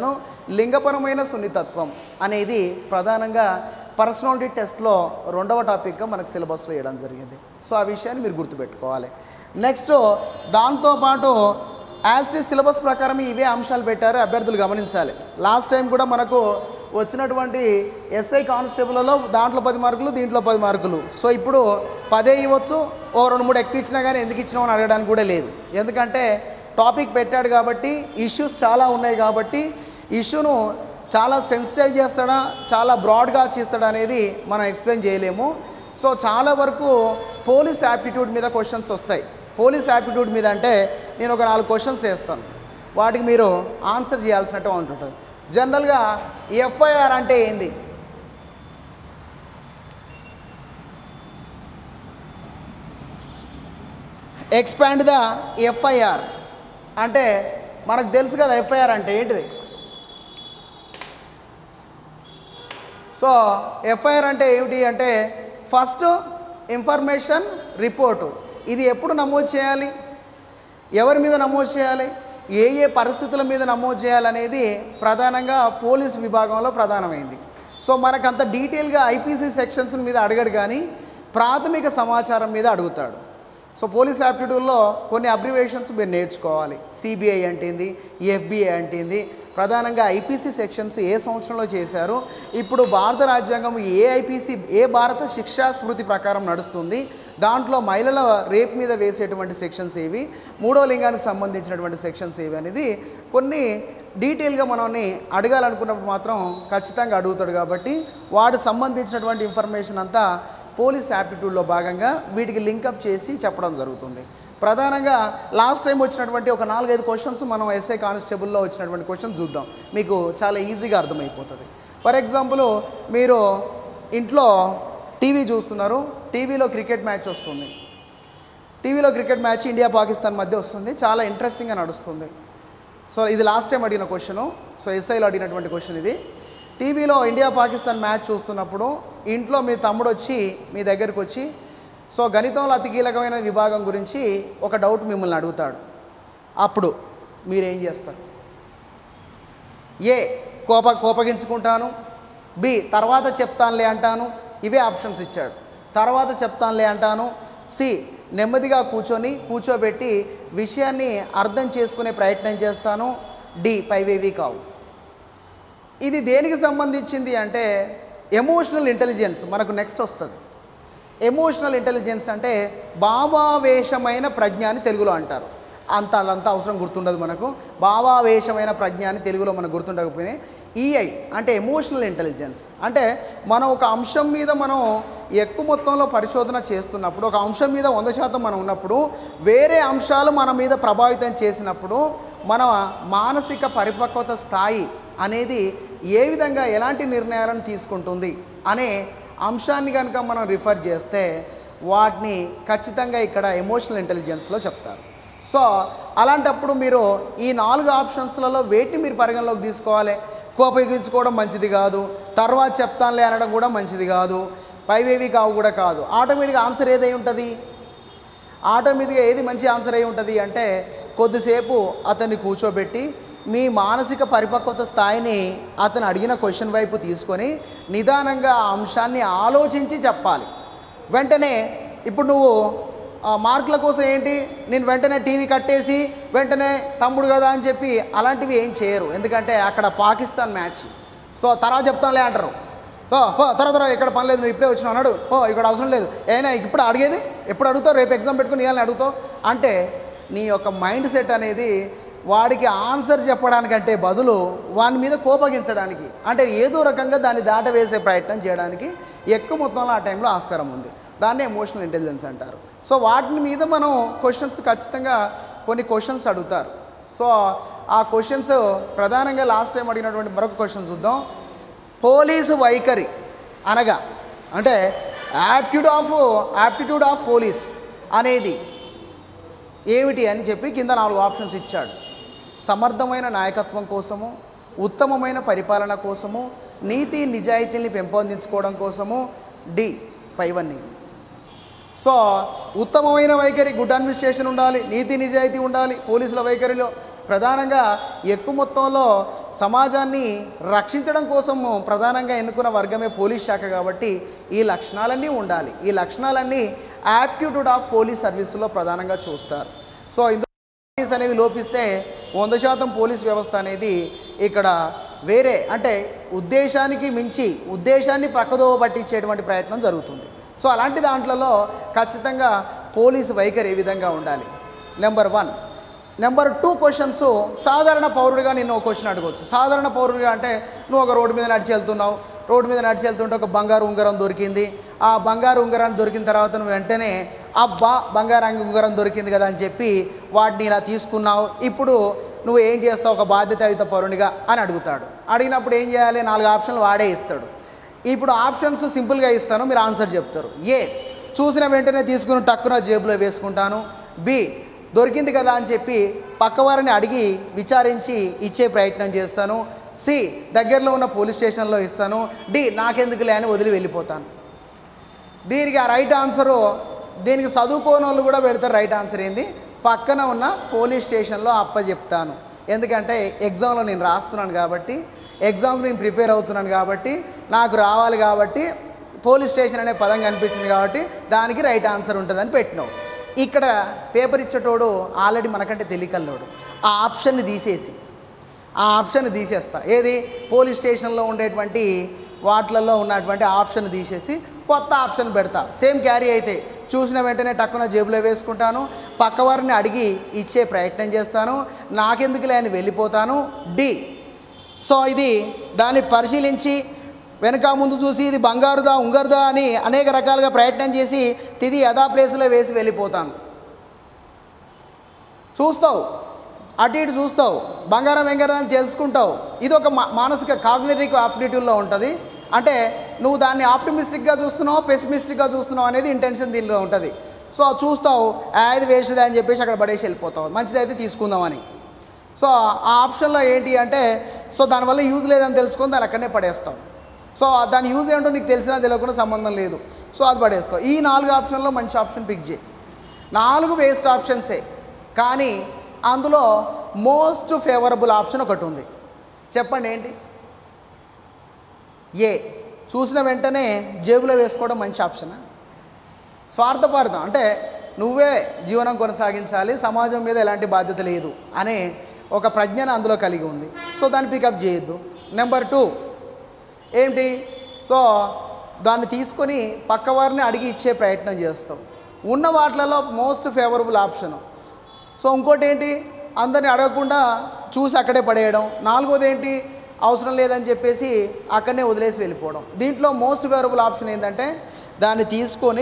లింగపరమైన సున్నితత్వం అనేది ప్రధానంగా పర్సనాలిటీ టెస్ట్లో రెండవ టాపిక్గా మనకు సిలబస్లో వేయడం జరిగింది సో ఆ విషయాన్ని మీరు గుర్తుపెట్టుకోవాలి నెక్స్ట్ దాంతోపాటు యాజ్ సిలబస్ ప్రకారం ఇవే అంశాలు పెట్టారు అభ్యర్థులు గమనించాలి లాస్ట్ టైం కూడా మనకు వచ్చినటువంటి ఎస్ఐ కానిస్టేబుల్లో దాంట్లో పది మార్కులు దీంట్లో పది మార్కులు సో ఇప్పుడు పదే ఇవ్వచ్చు ఓ రెండు మూడు ఎక్కువ ఇచ్చినా కానీ ఎందుకు ఇచ్చినావు అని అడగడానికి కూడా లేదు ఎందుకంటే టాపిక్ పెట్టాడు కాబట్టి ఇష్యూస్ చాలా ఉన్నాయి కాబట్టి ఇష్యూను చాలా సెన్సిటైవ్ చేస్తాడా చాలా బ్రాడ్గా చేస్తాడా అనేది మనం ఎక్స్ప్లెయిన్ చేయలేము సో చాలా వరకు పోలీస్ యాప్టిట్యూడ్ మీద క్వశ్చన్స్ వస్తాయి పోలీస్ యాప్టిట్యూడ్ మీద అంటే నేను ఒక నాలుగు క్వశ్చన్స్ వేస్తాను వాటికి మీరు ఆన్సర్ చేయాల్సినట్టు ఉంటుంటుంది జనరల్గా ఎఫ్ఐఆర్ అంటే ఏంది ఎక్స్పాండ్ ద ఎఫ్ఐఆర్ అంటే మనకు తెలుసు కదా ఎఫ్ఐఆర్ అంటే ఏంటిది సో ఎఫ్ఐఆర్ అంటే ఏమిటి అంటే ఫస్ట్ ఇన్ఫర్మేషన్ రిపోర్టు ఇది ఎప్పుడు నమోదు చేయాలి ఎవరి మీద నమోదు చేయాలి ఏ ఏ పరిస్థితుల మీద నమోదు చేయాలనేది ప్రధానంగా పోలీస్ విభాగంలో ప్రధానమైంది సో మనకంత డీటెయిల్గా ఐపీసీ సెక్షన్స్ మీద అడగడు కానీ ప్రాథమిక సమాచారం మీద అడుగుతాడు సో పోలీస్ యాప్టిట్యూడ్లో కొన్ని అబ్రివేషన్స్ మీరు నేర్చుకోవాలి సిబిఐ అంటేంది ఎఫ్బిఐ అంటేంది ప్రధానంగా ఐపీసీ సెక్షన్స్ ఏ సంవత్సరంలో చేశారు ఇప్పుడు భారత రాజ్యాంగం ఏ ఐపీసీ ఏ భారత శిక్షా స్మృతి ప్రకారం నడుస్తుంది దాంట్లో మహిళల రేప్ మీద వేసేటువంటి సెక్షన్స్ ఏవి మూడో లింగానికి సంబంధించినటువంటి సెక్షన్స్ ఏవి అనేది కొన్ని డీటెయిల్గా మనల్ని అడగాలనుకున్నప్పుడు మాత్రం ఖచ్చితంగా అడుగుతాడు కాబట్టి వాడు సంబంధించినటువంటి ఇన్ఫర్మేషన్ అంతా పోలీస్ యాప్టిట్యూడ్లో భాగంగా వీటికి లింకప్ చేసి చెప్పడం జరుగుతుంది ప్రధానంగా లాస్ట్ టైం వచ్చినటువంటి ఒక నాలుగైదు క్వశ్చన్స్ మనం ఎస్ఐ కానిస్టేబుల్లో వచ్చినటువంటి క్వశ్చన్స్ చూద్దాం మీకు చాలా ఈజీగా అర్థమైపోతుంది ఫర్ ఎగ్జాంపుల్ మీరు ఇంట్లో టీవీ చూస్తున్నారు టీవీలో క్రికెట్ మ్యాచ్ వస్తుంది టీవీలో క్రికెట్ మ్యాచ్ ఇండియా పాకిస్తాన్ మధ్య వస్తుంది చాలా ఇంట్రెస్టింగ్గా నడుస్తుంది సో ఇది లాస్ట్ టైం అడిగిన క్వశ్చను సో ఎస్ఐలో అడిగినటువంటి క్వశ్చన్ ఇది టీవీలో ఇండియా పాకిస్తాన్ మ్యాచ్ చూస్తున్నప్పుడు ఇంట్లో మీ తమ్ముడు వచ్చి మీ దగ్గరికి వచ్చి సో గణితంలో అతి కీలకమైన విభాగం గురించి ఒక డౌట్ మిమ్మల్ని అడుగుతాడు అప్పుడు మీరేం చేస్తారు ఏ కోప కోపగించుకుంటాను బి తర్వాత చెప్తానులే అంటాను ఇవే ఆప్షన్స్ ఇచ్చాడు తర్వాత చెప్తానులే అంటాను సి నెమ్మదిగా కూర్చొని కూర్చోబెట్టి విషయాన్ని అర్థం చేసుకునే ప్రయత్నం చేస్తాను డి పైవేవి కావు ఇది దేనికి సంబంధించింది అంటే ఎమోషనల్ ఇంటెలిజెన్స్ మనకు నెక్స్ట్ వస్తుంది ఎమోషనల్ ఇంటెలిజెన్స్ అంటే భావావేశమైన ప్రజ్ఞ అని తెలుగులో అంటారు అంత అదంతా అవసరం గుర్తుండదు మనకు భావావేశమైన ప్రజ్ఞ అని తెలుగులో మనకు గుర్తుండకపోయినా ఈఐ అంటే ఎమోషనల్ ఇంటెలిజెన్స్ అంటే మనం ఒక అంశం మీద మనం ఎక్కువ మొత్తంలో పరిశోధన చేస్తున్నప్పుడు ఒక అంశం మీద వంద శాతం మనం ఉన్నప్పుడు వేరే అంశాలు మన మీద ప్రభావితం చేసినప్పుడు మన మానసిక పరిపక్వత స్థాయి అనేది ఏ విధంగా ఎలాంటి నిర్ణయాలను తీసుకుంటుంది అనే అంశాన్ని కనుక మనం రిఫర్ చేస్తే వాటిని ఖచ్చితంగా ఇక్కడ ఎమోషనల్ ఇంటెలిజెన్స్లో చెప్తారు సో అలాంటప్పుడు మీరు ఈ నాలుగు ఆప్షన్స్లలో వేటిని మీరు పరిగణలోకి తీసుకోవాలి కోపగించుకోవడం మంచిది కాదు తర్వాత చెప్తానులే అనడం కూడా మంచిది కాదు పైవేవి కావు కూడా కాదు ఆటోమేటిక్గా ఆన్సర్ ఏదై ఉంటుంది ఆటోమేటిక్గా ఏది మంచి ఆన్సర్ అయి ఉంటుంది అంటే కొద్దిసేపు అతన్ని కూర్చోబెట్టి మీ మానసిక పరిపక్వత స్థాయిని అతను అడిగిన క్వశ్చన్ వైపు తీసుకొని నిదానంగా ఆ అంశాన్ని ఆలోచించి చెప్పాలి వెంటనే ఇప్పుడు నువ్వు ఆ మార్కుల కోసం ఏంటి నేను వెంటనే టీవీ కట్టేసి వెంటనే తమ్ముడు కదా అని చెప్పి అలాంటివి ఏం చేయరు ఎందుకంటే అక్కడ పాకిస్తాన్ మ్యాచ్ సో తర్వాత చెప్తానులే అంటారు ఓ ఓ తర్వాత తర్వాత ఇక్కడ పని లేదు నువ్వు ఇప్పుడే వచ్చినావు అన్నాడు ఓ ఇక్కడ అవసరం లేదు అయినా ఇప్పుడు అడిగేది ఎప్పుడు అడుగుతావు రేపు ఎగ్జామ్ పెట్టుకుని ఇవ్వాలని అడుగుతావు అంటే నీ యొక్క మైండ్ సెట్ అనేది వాడికి ఆన్సర్ చెప్పడానికంటే బదులు వాని మీద కోపగించడానికి అంటే ఏదో రకంగా దాన్ని దాటవేసే ప్రయత్నం చేయడానికి ఎక్కువ మొత్తంలో ఆ టైంలో ఆస్కారం ఉంది దాన్ని ఎమోషనల్ ఇంటెలిజెన్స్ అంటారు సో వాటి మీద మనం క్వశ్చన్స్ ఖచ్చితంగా కొన్ని క్వశ్చన్స్ అడుగుతారు సో ఆ క్వశ్చన్స్ ప్రధానంగా లాస్ట్ టైం అడిగినటువంటి మరొక క్వశ్చన్ చూద్దాం పోలీసు వైఖరి అనగా అంటే aptitude of aptitude of police అనేది ఏమిటి అని చెప్పి కింద నాలుగు ఆప్షన్స్ ఇచ్చాడు సమర్థమైన నాయకత్వం కోసము ఉత్తమమైన పరిపాలన కోసము నీతి నిజాయితీని పెంపొందించుకోవడం కోసము డి పైవన్నీ సో ఉత్తమమైన వైఖరి గుడ్ అడ్మినిస్ట్రేషన్ ఉండాలి నీతి నిజాయితీ ఉండాలి పోలీసుల వైఖరిలో ప్రధానంగా ఎక్కువ మొత్తంలో సమాజాన్ని రక్షించడం కోసం ప్రధానంగా ఎన్నుకున్న వర్గమే పోలీస్ శాఖ కాబట్టి ఈ లక్షణాలన్నీ ఉండాలి ఈ లక్షణాలన్నీ యాప్టిట్యూడ్ ఆఫ్ పోలీస్ సర్వీసులో ప్రధానంగా చూస్తారు సో ఇందులో పోలీస్ అనేవి లోపిస్తే వంద శాతం పోలీస్ వ్యవస్థ అనేది ఇక్కడ వేరే అంటే ఉద్దేశానికి మించి ఉద్దేశాన్ని పక్కదోవ పట్టించేటువంటి ప్రయత్నం జరుగుతుంది సో అలాంటి దాంట్లలో ఖచ్చితంగా పోలీసు వైఖరి ఏ విధంగా ఉండాలి number one number two questions సాధారణ పౌరుడిగా నేను ఒక క్వశ్చన్ అడగవచ్చు సాధారణ పౌరుడిగా అంటే నువ్వు ఒక రోడ్డు మీద నడిచి వెళ్తున్నావు రోడ్డు మీద నడిచి వెళ్తుంటే ఒక బంగారు ఉంగరం దొరికింది ఆ బంగారు ఉంగరాన్ని దొరికిన తర్వాత నువ్వు వెంటనే అబ్బా బంగారు ఉంగరం దొరికింది కదా అని చెప్పి వాటిని ఇలా తీసుకున్నావు ఇప్పుడు నువ్వు ఏం చేస్తావు ఒక బాధ్యతాయుత పౌరునిగా అని అడుగుతాడు అడిగినప్పుడు ఏం చేయాలి నాలుగు ఆప్షన్లు వాడే ఇస్తాడు ఇప్పుడు ఆప్షన్స్ సింపుల్గా ఇస్తాను మీరు ఆన్సర్ చెప్తారు ఏ చూసిన వెంటనే తీసుకుని టక్కున జేబులో వేసుకుంటాను బి దొరికింది కదా అని చెప్పి పక్కవారిని అడిగి విచారించి ఇచ్చే ప్రయత్నం చేస్తాను సి దగ్గరలో ఉన్న పోలీస్ స్టేషన్లో ఇస్తాను డి నాకెందుకులే అని వదిలి వెళ్ళిపోతాను దీనికి ఆ రైట్ ఆన్సరు దీనికి చదువుకోని వాళ్ళు కూడా పెడతారు రైట్ ఆన్సర్ ఏంది పక్కన ఉన్న పోలీస్ స్టేషన్లో అప్పచెప్తాను ఎందుకంటే ఎగ్జామ్లో నేను రాస్తున్నాను కాబట్టి ఎగ్జామ్కి నేను ప్రిపేర్ అవుతున్నాను కాబట్టి నాకు రావాలి కాబట్టి పోలీస్ స్టేషన్ అనే పదం కనిపించింది కాబట్టి దానికి రైట్ ఆన్సర్ ఉంటుందని పెట్టినావు ఇక్కడ పేపర్ ఇచ్చేటోడు ఆల్రెడీ మనకంటే తెలియకల్లోడు ఆ ఆప్షన్ని తీసేసి ఆ ఆప్షన్ తీసేస్తా ఏది పోలీస్ స్టేషన్లో ఉండేటువంటి వాటిలలో ఉన్నటువంటి ఆప్షన్ తీసేసి కొత్త ఆప్షన్ పెడతా సేమ్ క్యారీ అయితే చూసిన వెంటనే టక్కున జేబులో వేసుకుంటాను పక్కవారిని అడిగి ఇచ్చే ప్రయత్నం చేస్తాను నాకెందుకులే అని వెళ్ళిపోతాను డి సో ఇది దాన్ని పరిశీలించి వెనక ముందు చూసి ఇది బంగారుదా ఉంగరుదా అని అనేక రకాలుగా ప్రయత్నం చేసి తిది యథా ప్లేస్లో వేసి వెళ్ళిపోతాను చూస్తావు అటు ఇటు చూస్తావు బంగారం వెంగారం అని తెలుసుకుంటావు ఇది ఒక మా- మానసిక కాగ్నేటివ్ ఆప్టిట్యూడ్లో ఉంటుంది అంటే నువ్వు దాన్ని ఆప్టిమిస్టిక్గా చూస్తున్నావు పెసిమిస్టిక్గా చూస్తున్నావు అనేది ఇంటెన్షన్ దీనిలో ఉంటుంది సో చూస్తావు అది వేస్ట్ది అని చెప్పేసి అక్కడ పడేసి వెళ్ళిపోతావు మంచిదైతే తీసుకుందామని సో ఆ ఆప్షన్లో ఏంటి అంటే సో దానివల్ల యూజ్ లేదని తెలుసుకొని దాన్ని అక్కడనే పడేస్తాం సో దాని యూజ్ ఏంటో నీకు తెలిసినా తెలియకుండా సంబంధం లేదు సో అది పడేస్తావు ఈ నాలుగు ఆప్షన్లో మంచి ఆప్షన్ పిక్ చేయి నాలుగు వేస్ట్ ఆప్షన్సే కానీ అందులో మోస్ట్ ఫేవరబుల్ ఆప్షన్ ఒకటి ఉంది చెప్పండి ఏంటి ఏ చూసిన వెంటనే జేబులో వేసుకోవడం మంచి ఆప్షనా స్వార్థపరతం అంటే నువ్వే జీవనం కొనసాగించాలి సమాజం మీద ఎలాంటి బాధ్యత లేదు అనే ఒక ప్రజ్ఞను అందులో కలిగి ఉంది సో దాన్ని పికప్ చేయొద్దు నెంబర్ టూ ఏంటి సో దాన్ని తీసుకొని పక్కవారిని అడిగి ఇచ్చే ప్రయత్నం చేస్తాం ఉన్న వాటిలలో మోస్ట్ ఫేవరబుల్ ఆప్షన్ సో ఇంకోటి ఏంటి అందరిని అడగకుండా చూసి అక్కడే పడేయడం నాలుగోది ఏంటి అవసరం లేదని చెప్పేసి అక్కడనే వదిలేసి వెళ్ళిపోవడం దీంట్లో మోస్ట్ ఫేవరబుల్ ఆప్షన్ ఏంటంటే దాన్ని తీసుకొని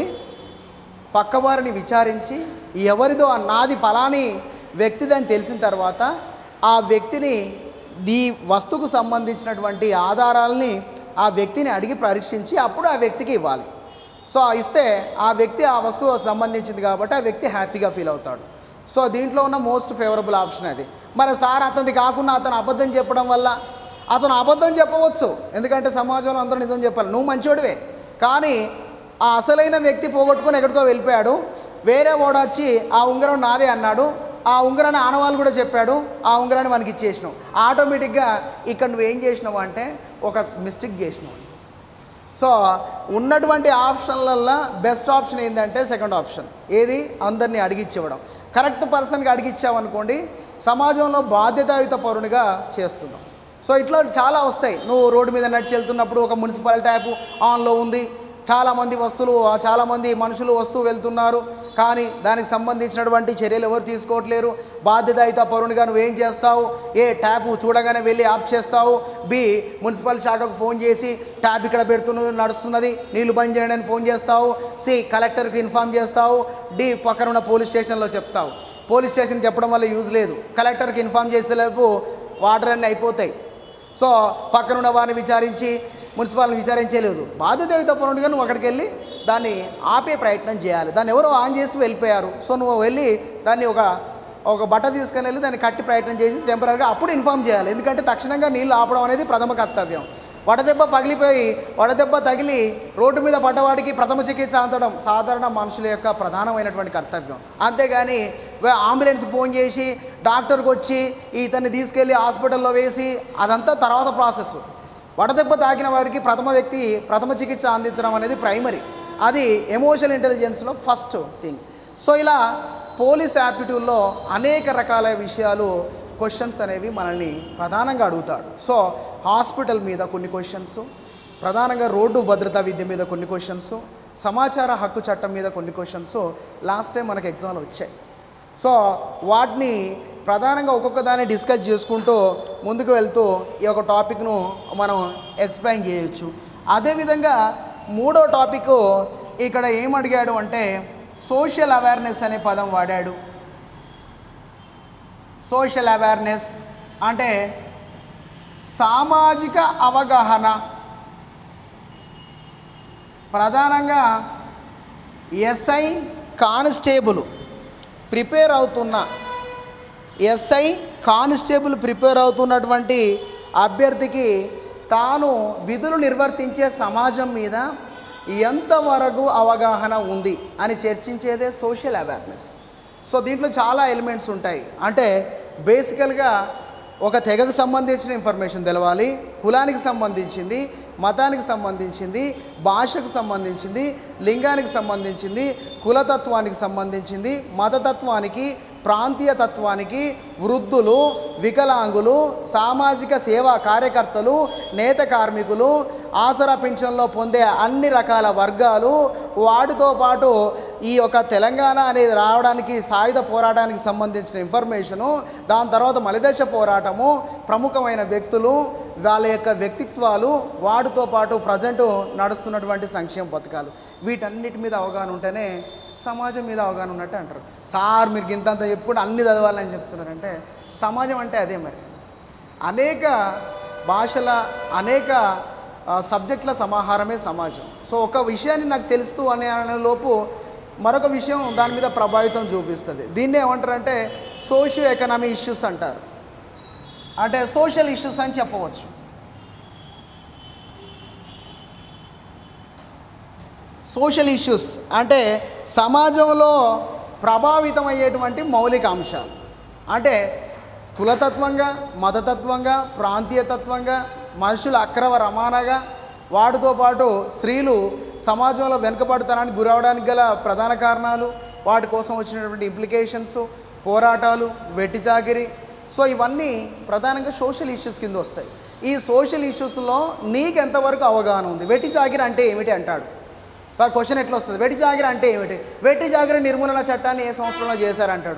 పక్కవారిని విచారించి ఎవరిదో ఆ నాది పలాని వ్యక్తిదని తెలిసిన తర్వాత ఆ వ్యక్తిని ఈ వస్తువుకు సంబంధించినటువంటి ఆధారాలని ఆ వ్యక్తిని అడిగి పరీక్షించి అప్పుడు ఆ వ్యక్తికి ఇవ్వాలి సో ఇస్తే ఆ వ్యక్తి ఆ వస్తువు సంబంధించింది కాబట్టి ఆ వ్యక్తి హ్యాపీగా ఫీల్ అవుతాడు సో దీంట్లో ఉన్న మోస్ట్ ఫేవరబుల్ ఆప్షన్ అది మరి సార్ అతనిది కాకుండా అతను అబద్ధం చెప్పడం వల్ల అతను అబద్ధం చెప్పవచ్చు ఎందుకంటే సమాజంలో అందరూ నిజం చెప్పాలి నువ్వు మంచోడివే కానీ ఆ అసలైన వ్యక్తి పోగొట్టుకొని ఎక్కడికో వెళ్ళిపోయాడు వేరే వాడు వచ్చి ఆ ఉంగరం నాదే అన్నాడు ఆ ఉంగరాన్ని ఆనవాళ్ళు కూడా చెప్పాడు ఆ ఉంగరాన్ని మనకి ఇచ్చేసినావు ఆటోమేటిక్గా ఇక్కడ నువ్వు ఏం చేసినావు అంటే ఒక మిస్టేక్ చేసినావు సో ఉన్నటువంటి ఆప్షన్లల్లో బెస్ట్ ఆప్షన్ ఏంటంటే సెకండ్ ఆప్షన్ ఏది అందరినీ అడిగిచ్చివ్వడం కరెక్ట్ పర్సన్కి అడిగిచ్చావనుకోండి సమాజంలో బాధ్యతాయుత పౌరునిగా చేస్తున్నాం సో ఇట్లా చాలా వస్తాయి నువ్వు రోడ్డు మీద నడిచి వెళ్తున్నప్పుడు ఒక మున్సిపల్ ట్యాప్ ఆన్లో ఉంది చాలామంది వస్తువులు చాలామంది మనుషులు వస్తూ వెళ్తున్నారు కానీ దానికి సంబంధించినటువంటి చర్యలు ఎవరు తీసుకోవట్లేరు బాధ్యతాయుత పౌరునిగా నువ్వేం చేస్తావు ఏ ట్యాప్ చూడగానే వెళ్ళి ఆఫ్ చేస్తావు బి మున్సిపల్ శాఖకు ఫోన్ చేసి ట్యాప్ ఇక్కడ పెడుతున్నది నడుస్తున్నది నీళ్లు బంద్ చేయండి అని ఫోన్ చేస్తావు సి కలెక్టర్కి ఇన్ఫామ్ చేస్తావు డి పక్కన ఉన్న పోలీస్ స్టేషన్లో చెప్తావు పోలీస్ స్టేషన్ చెప్పడం వల్ల యూజ్ లేదు కలెక్టర్కి ఇన్ఫామ్ చేస్తే లేపు వాటర్ అన్నీ అయిపోతాయి సో పక్కన ఉన్న వారిని విచారించి మున్సిపాలిని విచారించలేదు బాధ్యత పౌరుడిగా నువ్వు అక్కడికి వెళ్ళి దాన్ని ఆపే ప్రయత్నం చేయాలి దాన్ని ఎవరో ఆన్ చేసి వెళ్ళిపోయారు సో నువ్వు వెళ్ళి దాన్ని ఒక ఒక బట్ట తీసుకొని వెళ్ళి దాన్ని కట్టి ప్రయత్నం చేసి టెంపరీగా అప్పుడు ఇన్ఫామ్ చేయాలి ఎందుకంటే తక్షణంగా నీళ్ళు ఆపడం అనేది ప్రథమ కర్తవ్యం వడదెబ్బ పగిలిపోయి వడదెబ్బ తగిలి రోడ్డు మీద పడ్డవాడికి ప్రథమ చికిత్స అందడం సాధారణ మనుషుల యొక్క ప్రధానమైనటువంటి కర్తవ్యం అంతేగాని వే- అంబులెన్స్కి ఫోన్ చేసి డాక్టర్కి వచ్చి ఇతన్ని తీసుకెళ్ళి హాస్పిటల్లో వేసి అదంతా తర్వాత ప్రాసెస్ వడదెబ్బ తాకిన వాడికి ప్రథమ వ్యక్తి ప్రథమ చికిత్స అందించడం అనేది ప్రైమరీ అది ఎమోషనల్ ఇంటెలిజెన్స్లో ఫస్ట్ థింగ్ సో ఇలా పోలీస్ యాప్టిట్యూడ్లో అనేక రకాల విషయాలు క్వశ్చన్స్ అనేవి మనల్ని ప్రధానంగా అడుగుతాడు సో హాస్పిటల్ మీద కొన్ని క్వశ్చన్స్ ప్రధానంగా రోడ్డు భద్రతా విద్య మీద కొన్ని క్వశ్చన్స్ సమాచార హక్కు చట్టం మీద కొన్ని క్వశ్చన్స్ లాస్ట్ టైం మనకు ఎగ్జామ్లో వచ్చాయి సో వాటిని ప్రధానంగా ఒక్కొక్క దాన్ని డిస్కస్ చేసుకుంటూ ముందుకు వెళ్తూ ఈ యొక్క టాపిక్ను మనం ఎక్స్ప్లెయిన్ చేయొచ్చు అదేవిధంగా మూడో టాపిక్ ఇక్కడ ఏం అడిగాడు అంటే సోషల్ అవేర్నెస్ అనే పదం వాడాడు సోషల్ అవేర్నెస్ అంటే సామాజిక అవగాహన ప్రధానంగా ఎస్ఐ కానిస్టేబుల్ ప్రిపేర్ అవుతున్న ఎస్ఐ కానిస్టేబుల్ ప్రిపేర్ అవుతున్నటువంటి అభ్యర్థికి తాను విధులు నిర్వర్తించే సమాజం మీద ఎంతవరకు అవగాహన ఉంది అని చర్చించేదే సోషల్ అవేర్నెస్ సో దీంట్లో చాలా ఎలిమెంట్స్ ఉంటాయి అంటే బేసికల్గా ఒక తెగకు సంబంధించిన ఇన్ఫర్మేషన్ తెలవాలి కులానికి సంబంధించింది మతానికి సంబంధించింది భాషకు సంబంధించింది లింగానికి సంబంధించింది కులతత్వానికి సంబంధించింది మతతత్వానికి ప్రాంతీయ తత్వానికి వృద్ధులు వికలాంగులు సామాజిక సేవా కార్యకర్తలు నేత కార్మికులు ఆసరా పింఛన్లో పొందే అన్ని రకాల వర్గాలు వాటితో పాటు ఈ యొక్క తెలంగాణ అనేది రావడానికి సాయుధ పోరాటానికి సంబంధించిన ఇన్ఫర్మేషను దాని తర్వాత మలిదశ పోరాటము ప్రముఖమైన వ్యక్తులు వాళ్ళ యొక్క వ్యక్తిత్వాలు వాటితో పాటు ప్రజెంట్ నడుస్తున్నటువంటి సంక్షేమ పథకాలు వీటన్నిటి మీద అవగాహన ఉంటేనే సమాజం మీద అవగాహన ఉన్నట్టు అంటారు సార్ మీరు ఇంతంత చెప్పుకుంటే అన్ని చదవాలని చెప్తున్నారంటే సమాజం అంటే అదే మరి అనేక భాషల అనేక ఆ, సబ్జెక్టుల సమాహారమే సమాజం సో ఒక విషయాన్ని నాకు తెలుస్తూ అనే అనే లోపు మరొక విషయం దాని మీద ప్రభావితం చూపిస్తుంది దీన్ని ఏమంటారంటే సోషియో ఎకనామీ ఇష్యూస్ అంటారు అంటే సోషల్ ఇష్యూస్ అని చెప్పవచ్చు సోషల్ ఇష్యూస్ అంటే సమాజంలో ప్రభావితం అయ్యేటువంటి మౌలిక అంశాలు అంటే కులతత్వంగా మతతత్వంగా ప్రాంతీయతత్వంగా మనుషుల అక్రమ రవాణాగా వాటితో పాటు స్త్రీలు సమాజంలో వెనుకబడతానికి గురవడానికి గల ప్రధాన కారణాలు వాటి కోసం వచ్చినటువంటి ఇంప్లికేషన్స్ పోరాటాలు వెట్టి చాకిరి సో ఇవన్నీ ప్రధానంగా సోషల్ ఇష్యూస్ కింద వస్తాయి ఈ సోషల్ ఇష్యూస్లో నీకు ఎంతవరకు అవగాహన ఉంది వెట్టి చాకిరి అంటే ఏమిటి అంటాడు సార్ క్వశ్చన్ ఎట్లా వస్తుంది వెట్టి జాగిర అంటే ఏమిటి వెట్టి జాగిర నిర్మూలన చట్టాన్ని ఏ సంవత్సరంలో చేశారంటాడు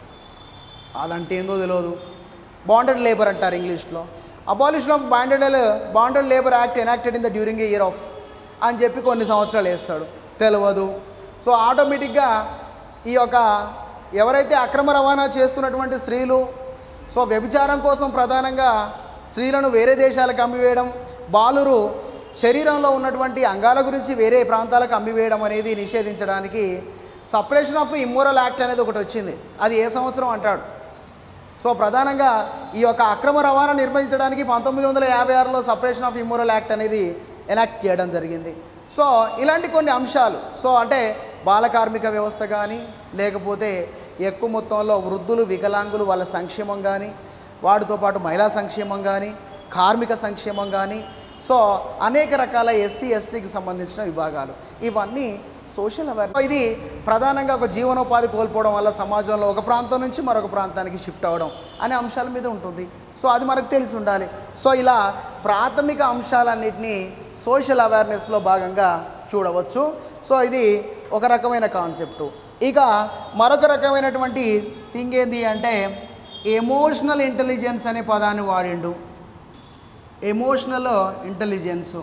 అదంటే ఏందో తెలియదు బాండెడ్ లేబర్ అంటారు ఇంగ్లీష్లో abolition of bonded bonded labour act enacted in the during a year of అని చెప్పి కొన్ని సంవత్సరాలు వేస్తాడు తెలియదు సో ఆటోమేటిక్గా ఈ యొక్క ఎవరైతే అక్రమ రవాణా చేస్తున్నటువంటి స్త్రీలు సో వ్యభిచారం కోసం ప్రధానంగా స్త్రీలను వేరే దేశాలకు అమ్మివేయడం బాలురు శరీరంలో ఉన్నటువంటి అంగాల గురించి వేరే ప్రాంతాలకు అమ్మివేయడం అనేది నిషేధించడానికి సపరేషన్ ఆఫ్ ఇమ్మోరల్ యాక్ట్ అనేది ఒకటి వచ్చింది అది ఏ సంవత్సరం అంటాడు సో ప్రధానంగా ఈ యొక్క అక్రమ రవాణా నిర్వహించడానికి పంతొమ్మిది వందల యాభై ఆరులో సపరేషన్ ఆఫ్ ఇమ్మోరల్ యాక్ట్ అనేది ఎనాక్ట్ చేయడం జరిగింది సో ఇలాంటి కొన్ని అంశాలు సో అంటే బాల కార్మిక వ్యవస్థ కానీ లేకపోతే ఎక్కువ మొత్తంలో వృద్ధులు వికలాంగులు వాళ్ళ సంక్షేమం కానీ వాటితో పాటు మహిళా సంక్షేమం కానీ కార్మిక సంక్షేమం కానీ సో అనేక రకాల ఎస్సీ ఎస్టీకి సంబంధించిన విభాగాలు ఇవన్నీ సోషల్ అవేర్నెస్ ఇది ప్రధానంగా ఒక జీవనోపాధి కోల్పోవడం వల్ల సమాజంలో ఒక ప్రాంతం నుంచి మరొక ప్రాంతానికి షిఫ్ట్ అవ్వడం అనే అంశాల మీద ఉంటుంది సో అది మనకు తెలిసి ఉండాలి సో ఇలా ప్రాథమిక అంశాలన్నింటినీ సోషల్ అవేర్నెస్లో భాగంగా చూడవచ్చు సో ఇది ఒక రకమైన కాన్సెప్టు ఇక మరొక రకమైనటువంటి థింగ్ ఏంటి అంటే ఎమోషనల్ ఇంటెలిజెన్స్ అనే పదాన్ని వాడిండు ఎమోషనల్ ఇంటెలిజెన్స్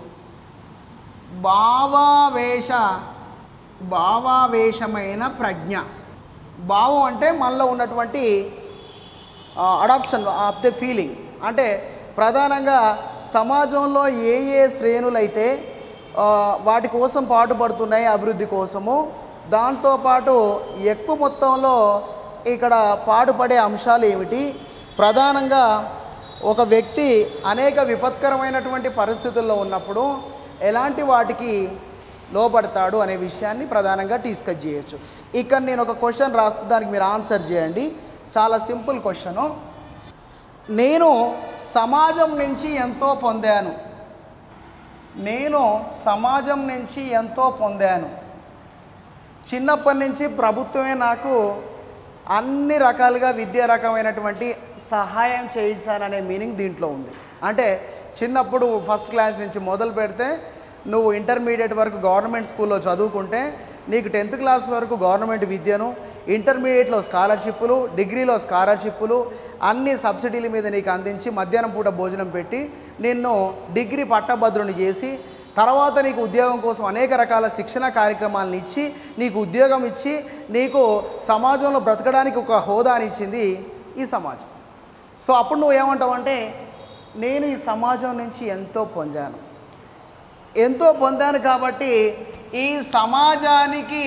భావావేశ భావావేశమైన ప్రజ్ఞ భావం అంటే మనలో ఉన్నటువంటి అడాప్షన్ ఆఫ్ ద ఫీలింగ్ అంటే ప్రధానంగా సమాజంలో ఏ ఏ శ్రేణులైతే ఆ, వాటి కోసం పాటుపడుతున్నాయి అభివృద్ధి కోసము దాంతోపాటు ఎక్కువ మొత్తంలో ఇక్కడ పాటుపడే అంశాలు ఏమిటి ప్రధానంగా ఒక వ్యక్తి అనేక విపత్కరమైనటువంటి పరిస్థితుల్లో ఉన్నప్పుడు ఎలాంటి వాటికి లోపడతాడు అనే విషయాన్ని ప్రధానంగా డిస్కస్ చేయొచ్చు ఇక్కడ నేను ఒక క్వశ్చన్ రాస్తే దానికి మీరు ఆన్సర్ చేయండి చాలా సింపుల్ క్వశ్చను నేను సమాజం నుంచి ఎంతో పొందాను నేను సమాజం నుంచి ఎంతో పొందాను చిన్నప్పటి నుంచి ప్రభుత్వమే నాకు అన్ని రకాలుగా విద్యా రకమైనటువంటి సహాయం చేయించాలనే మీనింగ్ దీంట్లో ఉంది అంటే చిన్నప్పుడు ఫస్ట్ క్లాస్ నుంచి మొదలు పెడితే నువ్వు ఇంటర్మీడియట్ వరకు గవర్నమెంట్ స్కూల్లో చదువుకుంటే నీకు టెన్త్ క్లాస్ వరకు గవర్నమెంట్ విద్యను ఇంటర్మీడియట్లో స్కాలర్షిప్పులు డిగ్రీలో స్కాలర్షిప్పులు అన్ని సబ్సిడీల మీద నీకు అందించి మధ్యాహ్నం పూట భోజనం పెట్టి నిన్ను డిగ్రీ పట్టభద్రుని చేసి తర్వాత నీకు ఉద్యోగం కోసం అనేక రకాల శిక్షణ కార్యక్రమాలను ఇచ్చి నీకు ఉద్యోగం ఇచ్చి నీకు సమాజంలో బ్రతకడానికి ఒక హోదాని ఇచ్చింది ఈ సమాజం సో అప్పుడు నువ్వు ఏమంటావు అంటే నేను ఈ సమాజం నుంచి ఎంతో పొందాను ఎంతో పొందాను కాబట్టి ఈ సమాజానికి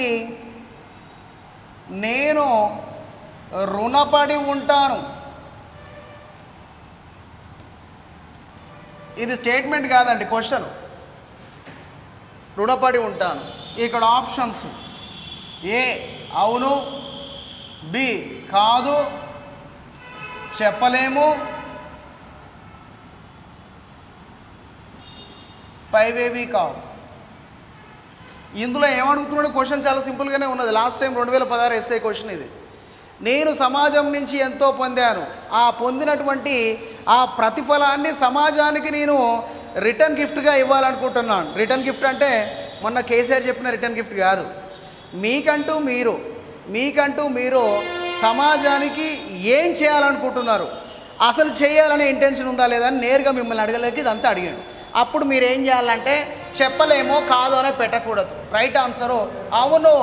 నేను రుణపడి ఉంటాను ఇది స్టేట్మెంట్ కాదండి క్వశ్చన్ రుణపడి ఉంటాను ఇక్కడ ఆప్షన్స్ ఏ అవును బి కాదు చెప్పలేము పైవేవి కావు ఇందులో ఏమడుగుతున్నాడు క్వశ్చన్ చాలా సింపుల్గానే ఉన్నది లాస్ట్ టైం రెండు వేల పదహారు ఎస్ఐ క్వశ్చన్ ఇది నేను సమాజం నుంచి ఎంతో పొందాను ఆ పొందినటువంటి ఆ ప్రతిఫలాన్ని సమాజానికి నేను రిటర్న్ గిఫ్ట్గా ఇవ్వాలనుకుంటున్నాను రిటర్న్ గిఫ్ట్ అంటే మొన్న కేసీఆర్ చెప్పిన రిటర్న్ గిఫ్ట్ కాదు మీకంటూ మీరు మీకంటూ మీరు సమాజానికి ఏం చేయాలనుకుంటున్నారు అసలు చేయాలనే ఇంటెన్షన్ ఉందా లేదా అని నేరుగా మిమ్మల్ని అడగలేక ఇదంతా అడిగాడు అప్పుడు మీరు ఏం చేయాలంటే చెప్పలేమో కాదో అనే పెట్టకూడదు రైట్ ఆన్సరు అవును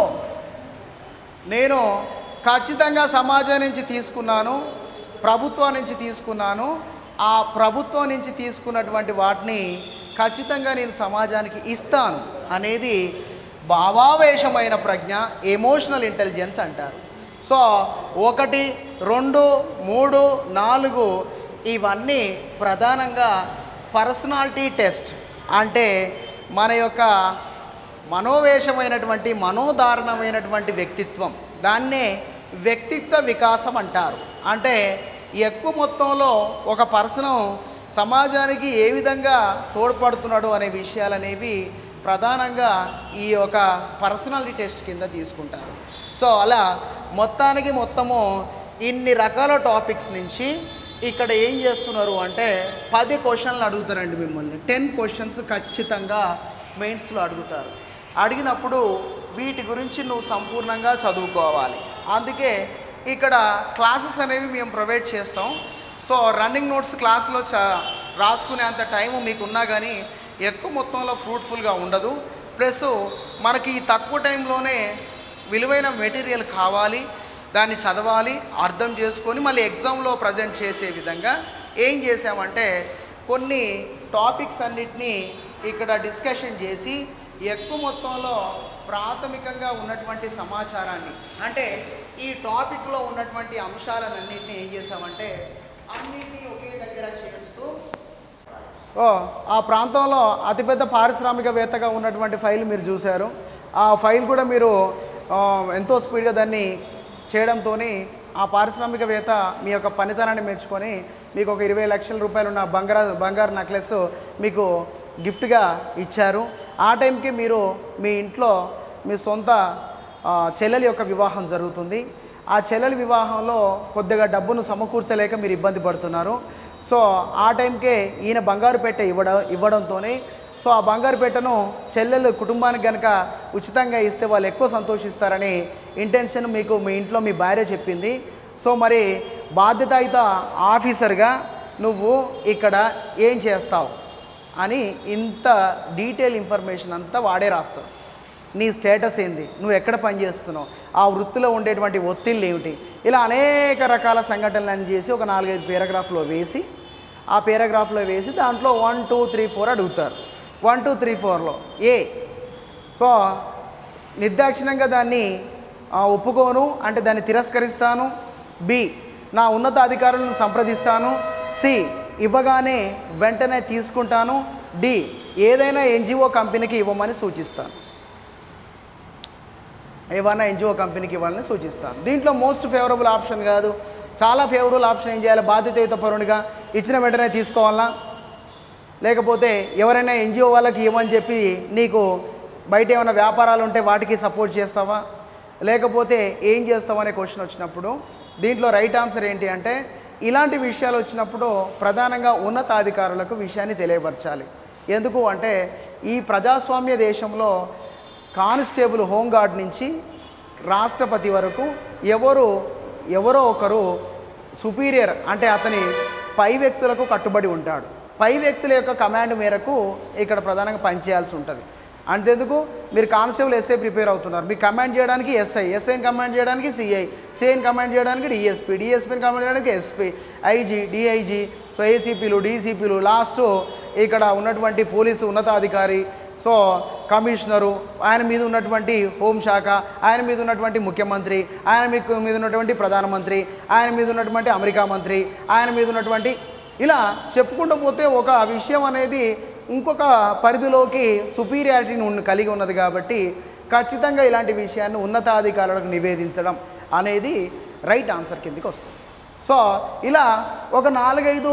నేను ఖచ్చితంగా సమాజం నుంచి తీసుకున్నాను ప్రభుత్వం నుంచి తీసుకున్నాను ఆ ప్రభుత్వం నుంచి తీసుకున్నటువంటి వాటిని ఖచ్చితంగా నేను సమాజానికి ఇస్తాను అనేది భావావేశమైన ప్రజ్ఞ ఎమోషనల్ ఇంటెలిజెన్స్ అంటారు సో ఒకటి రెండు మూడు నాలుగు ఇవన్నీ ప్రధానంగా పర్సనాలిటీ టెస్ట్ అంటే మన యొక్క మనోవేశమైనటువంటి మనోధారణమైనటువంటి వ్యక్తిత్వం దాన్నే వ్యక్తిత్వ వికాసం అంటారు అంటే ఎక్కువ మొత్తంలో ఒక పర్సన్ సమాజానికి ఏ విధంగా తోడ్పడుతున్నాడు అనే విషయాలు అనేవి ప్రధానంగా ఈ యొక్క పర్సనాలిటీ టెస్ట్ కింద తీసుకుంటారు సో అలా మొత్తానికి మొత్తము ఇన్ని రకాల టాపిక్స్ నుంచి ఇక్కడ ఏం చేస్తున్నారు అంటే పది క్వశ్చన్లు అడుగుతారండి మిమ్మల్ని టెన్ క్వశ్చన్స్ ఖచ్చితంగా మెయిన్స్లో అడుగుతారు అడిగినప్పుడు వీటి గురించి నువ్వు సంపూర్ణంగా చదువుకోవాలి అందుకే ఇక్కడ క్లాసెస్ అనేవి మేము ప్రొవైడ్ చేస్తాం సో రన్నింగ్ నోట్స్ క్లాస్లో చ రాసుకునేంత టైం మీకు ఉన్నా కానీ ఎక్కువ మొత్తంలో ఫ్రూట్ఫుల్గా ఉండదు ప్లస్ మనకి ఈ తక్కువ టైంలోనే విలువైన మెటీరియల్ కావాలి దాన్ని చదవాలి అర్థం చేసుకొని మళ్ళీ ఎగ్జామ్లో ప్రజెంట్ చేసే విధంగా ఏం చేసామంటే కొన్ని టాపిక్స్ అన్నిటినీ ఇక్కడ డిస్కషన్ చేసి ఎక్కువ మొత్తంలో ప్రాథమికంగా ఉన్నటువంటి సమాచారాన్ని అంటే ఈ టాపిక్లో ఉన్నటువంటి అంశాలన్నింటినీ ఏం చేసామంటే అన్నింటినీ ఒకే దగ్గర చేస్తూ ఓ ఆ ప్రాంతంలో అతిపెద్ద పారిశ్రామికవేత్తగా ఉన్నటువంటి ఫైల్ మీరు చూశారు ఆ ఫైల్ కూడా మీరు ఆ, ఎంతో స్పీడ్గా దాన్ని చేయడంతో ఆ పారిశ్రామికవేత్త మీ యొక్క పనితనాన్ని మెచ్చుకొని మీకు ఒక ఇరవై లక్షల రూపాయలు ఉన్న బంగారు బంగారు నెక్లెస్ మీకు గిఫ్ట్గా ఇచ్చారు ఆ టైంకి మీరు మీ ఇంట్లో మీ సొంత ఆ, చెల్లెలి యొక్క వివాహం జరుగుతుంది ఆ చెల్లెలి వివాహంలో కొద్దిగా డబ్బును సమకూర్చలేక మీరు ఇబ్బంది పడుతున్నారు సో ఆ టైంకే ఈయన బంగారు పెట్టె ఇవ్వడం ఇవ్వడంతోనే సో ఆ బంగారు పెట్టెను చెల్లెలు కుటుంబానికి కనుక ఉచితంగా ఇస్తే వాళ్ళు ఎక్కువ సంతోషిస్తారని ఇంటెన్షన్ మీకు మీ ఇంట్లో మీ భార్య చెప్పింది సో మరి బాధ్యతాయుత ఆఫీసర్గా నువ్వు ఇక్కడ ఏం చేస్తావు అని ఇంత డీటెయిల్ ఇన్ఫర్మేషన్ అంతా వాడే రాస్తావు నీ స్టేటస్ ఏంది నువ్వు ఎక్కడ పనిచేస్తున్నావు ఆ వృత్తిలో ఉండేటువంటి ఒత్తిళ్ళు ఏమిటి ఇలా అనేక రకాల సంఘటనలను చేసి ఒక నాలుగైదు పేరాగ్రాఫ్లో వేసి ఆ పేరాగ్రాఫ్లో వేసి దాంట్లో వన్ టూ త్రీ ఫోర్ అడుగుతారు వన్ టూ త్రీ ఫోర్లో ఏ సో నిర్దాక్షిణ్యంగా దాన్ని ఆ, ఒప్పుకోను అంటే దాన్ని తిరస్కరిస్తాను బి నా ఉన్నత అధికారులను సంప్రదిస్తాను సి ఇవ్వగానే వెంటనే తీసుకుంటాను డి ఏదైనా ఎన్జిఓ కంపెనీకి ఇవ్వమని సూచిస్తాను ఏమన్నా ఎన్జిఓ కంపెనీకి ఇవ్వాలని సూచిస్తాను దీంట్లో మోస్ట్ ఫేవరబుల్ ఆప్షన్ కాదు చాలా ఫేవరబుల్ ఆప్షన్ ఏం చేయాలి బాధ్యతయుత పరునిగా ఇచ్చిన వెంటనే తీసుకోవాలా లేకపోతే ఎవరైనా ఎన్జిఓ వాళ్ళకి ఇవ్వని చెప్పి నీకు బయట ఏమైనా వ్యాపారాలు ఉంటే వాటికి సపోర్ట్ చేస్తావా లేకపోతే ఏం చేస్తావు అనే క్వశ్చన్ వచ్చినప్పుడు దీంట్లో రైట్ ఆన్సర్ ఏంటి అంటే ఇలాంటి విషయాలు వచ్చినప్పుడు ప్రధానంగా ఉన్నతాధికారులకు విషయాన్ని తెలియపరచాలి ఎందుకు అంటే ఈ ప్రజాస్వామ్య దేశంలో కానిస్టేబుల్ హోంగార్డ్ నుంచి రాష్ట్రపతి వరకు ఎవరు ఎవరో ఒకరు సుపీరియర్ అంటే అతని పై వ్యక్తులకు కట్టుబడి ఉంటాడు పై వ్యక్తుల యొక్క కమాండ్ మేరకు ఇక్కడ ప్రధానంగా పనిచేయాల్సి ఉంటుంది అంతెందుకు మీరు కానిస్టేబుల్ ఎస్ఐ ప్రిపేర్ అవుతున్నారు మీకు కమాండ్ చేయడానికి ఎస్ఐ ఎస్ఐని కమాండ్ చేయడానికి సిఐ సిఐని కమాండ్ చేయడానికి డిఎస్పీ డిఎస్పీని కమాండ్ చేయడానికి ఎస్పీ ఐజీ డిఐజీ సో ఏసీపీలు డీసీపీలు లాస్ట్ ఇక్కడ ఉన్నటువంటి పోలీసు ఉన్నతాధికారి సో కమిషనరు ఆయన మీద ఉన్నటువంటి హోంశాఖ ఆయన మీద ఉన్నటువంటి ముఖ్యమంత్రి ఆయన మీకు మీద ఉన్నటువంటి ప్రధానమంత్రి ఆయన మీద ఉన్నటువంటి అమెరికా మంత్రి ఆయన మీద ఉన్నటువంటి ఇలా చెప్పుకుంటూ పోతే ఒక విషయం అనేది ఇంకొక పరిధిలోకి సుపీరియారిటీని ఉన్న కలిగి ఉన్నది కాబట్టి ఖచ్చితంగా ఇలాంటి విషయాన్ని ఉన్నతాధికారులకు నివేదించడం అనేది రైట్ ఆన్సర్ కిందకి వస్తుంది సో ఇలా ఒక నాలుగైదు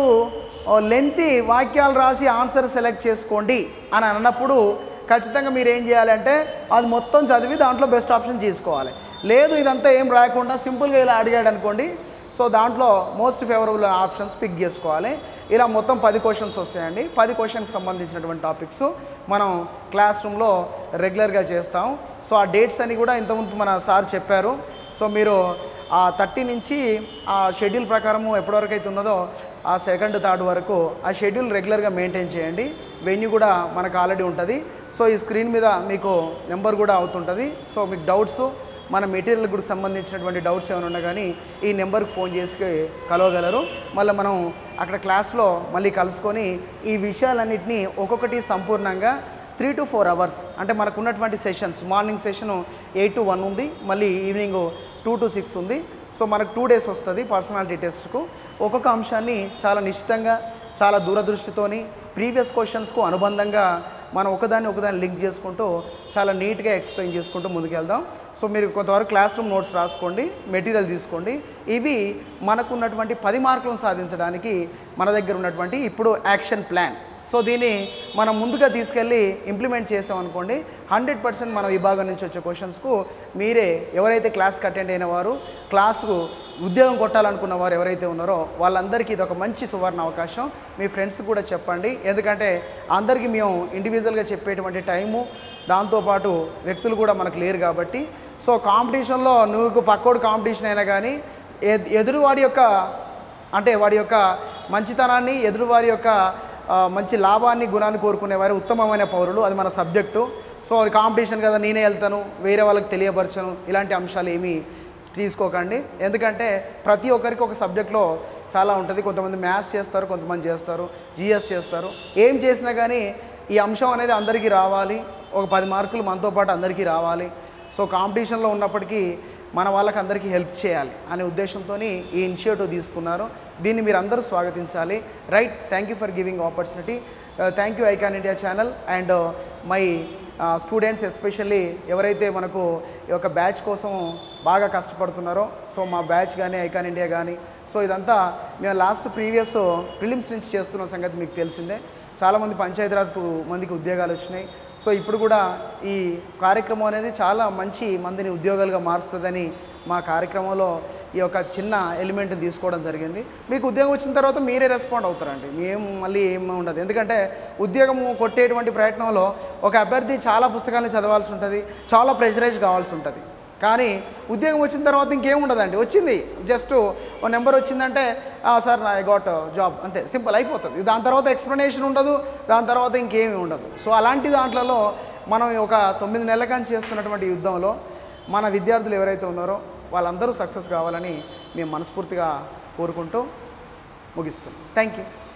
లెంతి వాక్యాలు రాసి ఆన్సర్ సెలెక్ట్ చేసుకోండి అని అన్నప్పుడు ఖచ్చితంగా మీరు ఏం చేయాలంటే అది మొత్తం చదివి దాంట్లో బెస్ట్ ఆప్షన్ తీసుకోవాలి లేదు ఇదంతా ఏం రాయకుండా సింపుల్గా ఇలా అడిగాడు అనుకోండి సో దాంట్లో మోస్ట్ ఫేవరబుల్ ఆప్షన్స్ పిక్ చేసుకోవాలి ఇలా మొత్తం పది క్వశ్చన్స్ వస్తాయండి పది క్వశ్చన్కి సంబంధించినటువంటి టాపిక్స్ మనం క్లాస్ రూమ్లో రెగ్యులర్గా చేస్తాం సో ఆ డేట్స్ అని కూడా ఇంతకుముందు మన సార్ చెప్పారు సో మీరు ఆ థర్టీ నుంచి ఆ షెడ్యూల్ ప్రకారము ఎప్పటివరకు అయితే ఉన్నదో ఆ సెకండ్ థర్డ్ వరకు ఆ షెడ్యూల్ రెగ్యులర్గా మెయింటైన్ చేయండి వెన్యూ కూడా మనకు ఆల్రెడీ ఉంటుంది సో ఈ స్క్రీన్ మీద మీకు నెంబర్ కూడా అవుతుంటుంది సో మీకు డౌట్స్ మన మెటీరియల్ కూడా సంబంధించినటువంటి డౌట్స్ ఏమైనా ఉన్నా కానీ ఈ నెంబర్కి ఫోన్ చేసి కలవగలరు మళ్ళీ మనం అక్కడ క్లాస్లో మళ్ళీ కలుసుకొని ఈ విషయాలన్నింటినీ ఒక్కొక్కటి సంపూర్ణంగా త్రీ టు ఫోర్ అవర్స్ అంటే మనకు ఉన్నటువంటి sessions morning session eight to one ఉంది మళ్ళీ ఈవినింగ్ టూ టు సిక్స్ ఉంది సో మనకు టూ డేస్ వస్తుంది పర్సనాలిటీ టెస్ట్కు ఒక్కొక్క అంశాన్ని చాలా నిశ్చితంగా చాలా దూరదృష్టితోని ప్రీవియస్ క్వశ్చన్స్కు అనుబంధంగా మనం ఒకదాన్ని ఒకదాన్ని లింక్ చేసుకుంటూ చాలా నీట్గా ఎక్స్ప్లెయిన్ చేసుకుంటూ ముందుకెళ్దాం సో మీరు కొంతవరకు క్లాస్ రూమ్ నోట్స్ రాసుకోండి మెటీరియల్ తీసుకోండి ఇవి మనకు ఉన్నటువంటి పది మార్కులను సాధించడానికి మన దగ్గర ఉన్నటువంటి ఇప్పుడు యాక్షన్ ప్లాన్ సో దీన్ని మనం ముందుగా తీసుకెళ్ళి ఇంప్లిమెంట్ చేసామనుకోండి హండ్రెడ్ పర్సెంట్ మన విభాగం నుంచి వచ్చే క్వశ్చన్స్కు మీరే ఎవరైతే క్లాస్కి అటెండ్ అయిన వారు క్లాసుకు ఉద్యోగం కొట్టాలనుకున్న వారు ఎవరైతే ఉన్నారో వాళ్ళందరికీ ఇది ఒక మంచి సువర్ణ అవకాశం మీ ఫ్రెండ్స్ కూడా చెప్పండి ఎందుకంటే అందరికీ మేము ఇండివిజువల్గా చెప్పేటువంటి టైము దాంతోపాటు వ్యక్తులు కూడా మనకు లేరు కాబట్టి సో కాంపిటీషన్లో నువ్వు పక్కోడు కాంపిటీషన్ అయినా కానీ ఎ- ఎదురువాడి యొక్క అంటే వాడి యొక్క మంచితనాన్ని ఎదురువారి యొక్క ఆ, మంచి లాభాన్ని గుణాన్ని కోరుకునేవారు ఉత్తమమైన పౌరులు అది మన సబ్జెక్టు సో అది కాంపిటీషన్ కదా నేనే వెళ్తాను వేరే వాళ్ళకి తెలియపరచను ఇలాంటి అంశాలు ఏమీ తీసుకోకండి ఎందుకంటే ప్రతి ఒక్కరికి ఒక సబ్జెక్ట్లో చాలా ఉంటుంది కొంతమంది మ్యాథ్స్ చేస్తారు కొంతమంది చేస్తారు జిఎస్ చేస్తారు ఏం చేసినా కానీ ఈ అంశం అనేది అందరికీ రావాలి ఒక పది మార్కులు మనతో పాటు అందరికీ రావాలి సో కాంపిటీషన్లో ఉన్నప్పటికీ మన వాళ్ళకి అందరికీ హెల్ప్ చేయాలి అనే ఉద్దేశంతో ఈ ఇనిషియేటివ్ తీసుకున్నారు దీన్ని మీరు అందరూ స్వాగతించాలి right thank you for giving opportunity thank you Icon India channel and my students especially ఎవరైతే మనకు ఈ యొక్క బ్యాచ్ కోసం బాగా కష్టపడుతున్నారో సో మా బ్యాచ్ కానీ ఐకాన్ ఇండియా కానీ సో ఇదంతా మేము లాస్ట్ ప్రీవియస్ ప్రిలిమ్స్ నుంచి చేస్తున్న సంగతి మీకు తెలిసిందే చాలామంది పంచాయతీరాజ్కు మందికి ఉద్యోగాలు వచ్చినాయి సో ఇప్పుడు కూడా ఈ కార్యక్రమం అనేది చాలా మంచి మందిని ఉద్యోగాలుగా మారుస్తుందని మా కార్యక్రమంలో ఈ యొక్క చిన్న ఎలిమెంట్ని తీసుకోవడం జరిగింది మీకు ఉద్యోగం వచ్చిన తర్వాత మీరే రెస్పాండ్ అవుతారండి మేము మళ్ళీ ఏం ఉండదు ఎందుకంటే ఉద్యోగం కొట్టేటువంటి ప్రయత్నంలో ఒక అభ్యర్థి చాలా పుస్తకాలను చదవాల్సి ఉంటుంది చాలా ప్రెషరైజ్ కావాల్సి ఉంటుంది కానీ ఉద్యోగం వచ్చిన తర్వాత ఇంకేం ఉండదండి వచ్చింది జస్ట్ ఓ నెంబర్ వచ్చిందంటే "ఆ, సార్ ఐ గాట్ జాబ్ అంతే సింపుల్ అయిపోతుంది దాని తర్వాత ఎక్స్ప్లెనేషన్ ఉండదు దాని తర్వాత ఇంకేమీ ఉండదు సో అలాంటి దాంట్లలో మనం ఈ ఒక తొమ్మిది నెలల కానీ చేస్తున్నటువంటి యుద్ధంలో మన విద్యార్థులు ఎవరైతే ఉన్నారో వాళ్ళందరూ సక్సెస్ కావాలని మేము మనస్ఫూర్తిగా కోరుకుంటూ ముగిస్తున్నాం థ్యాంక్ యూ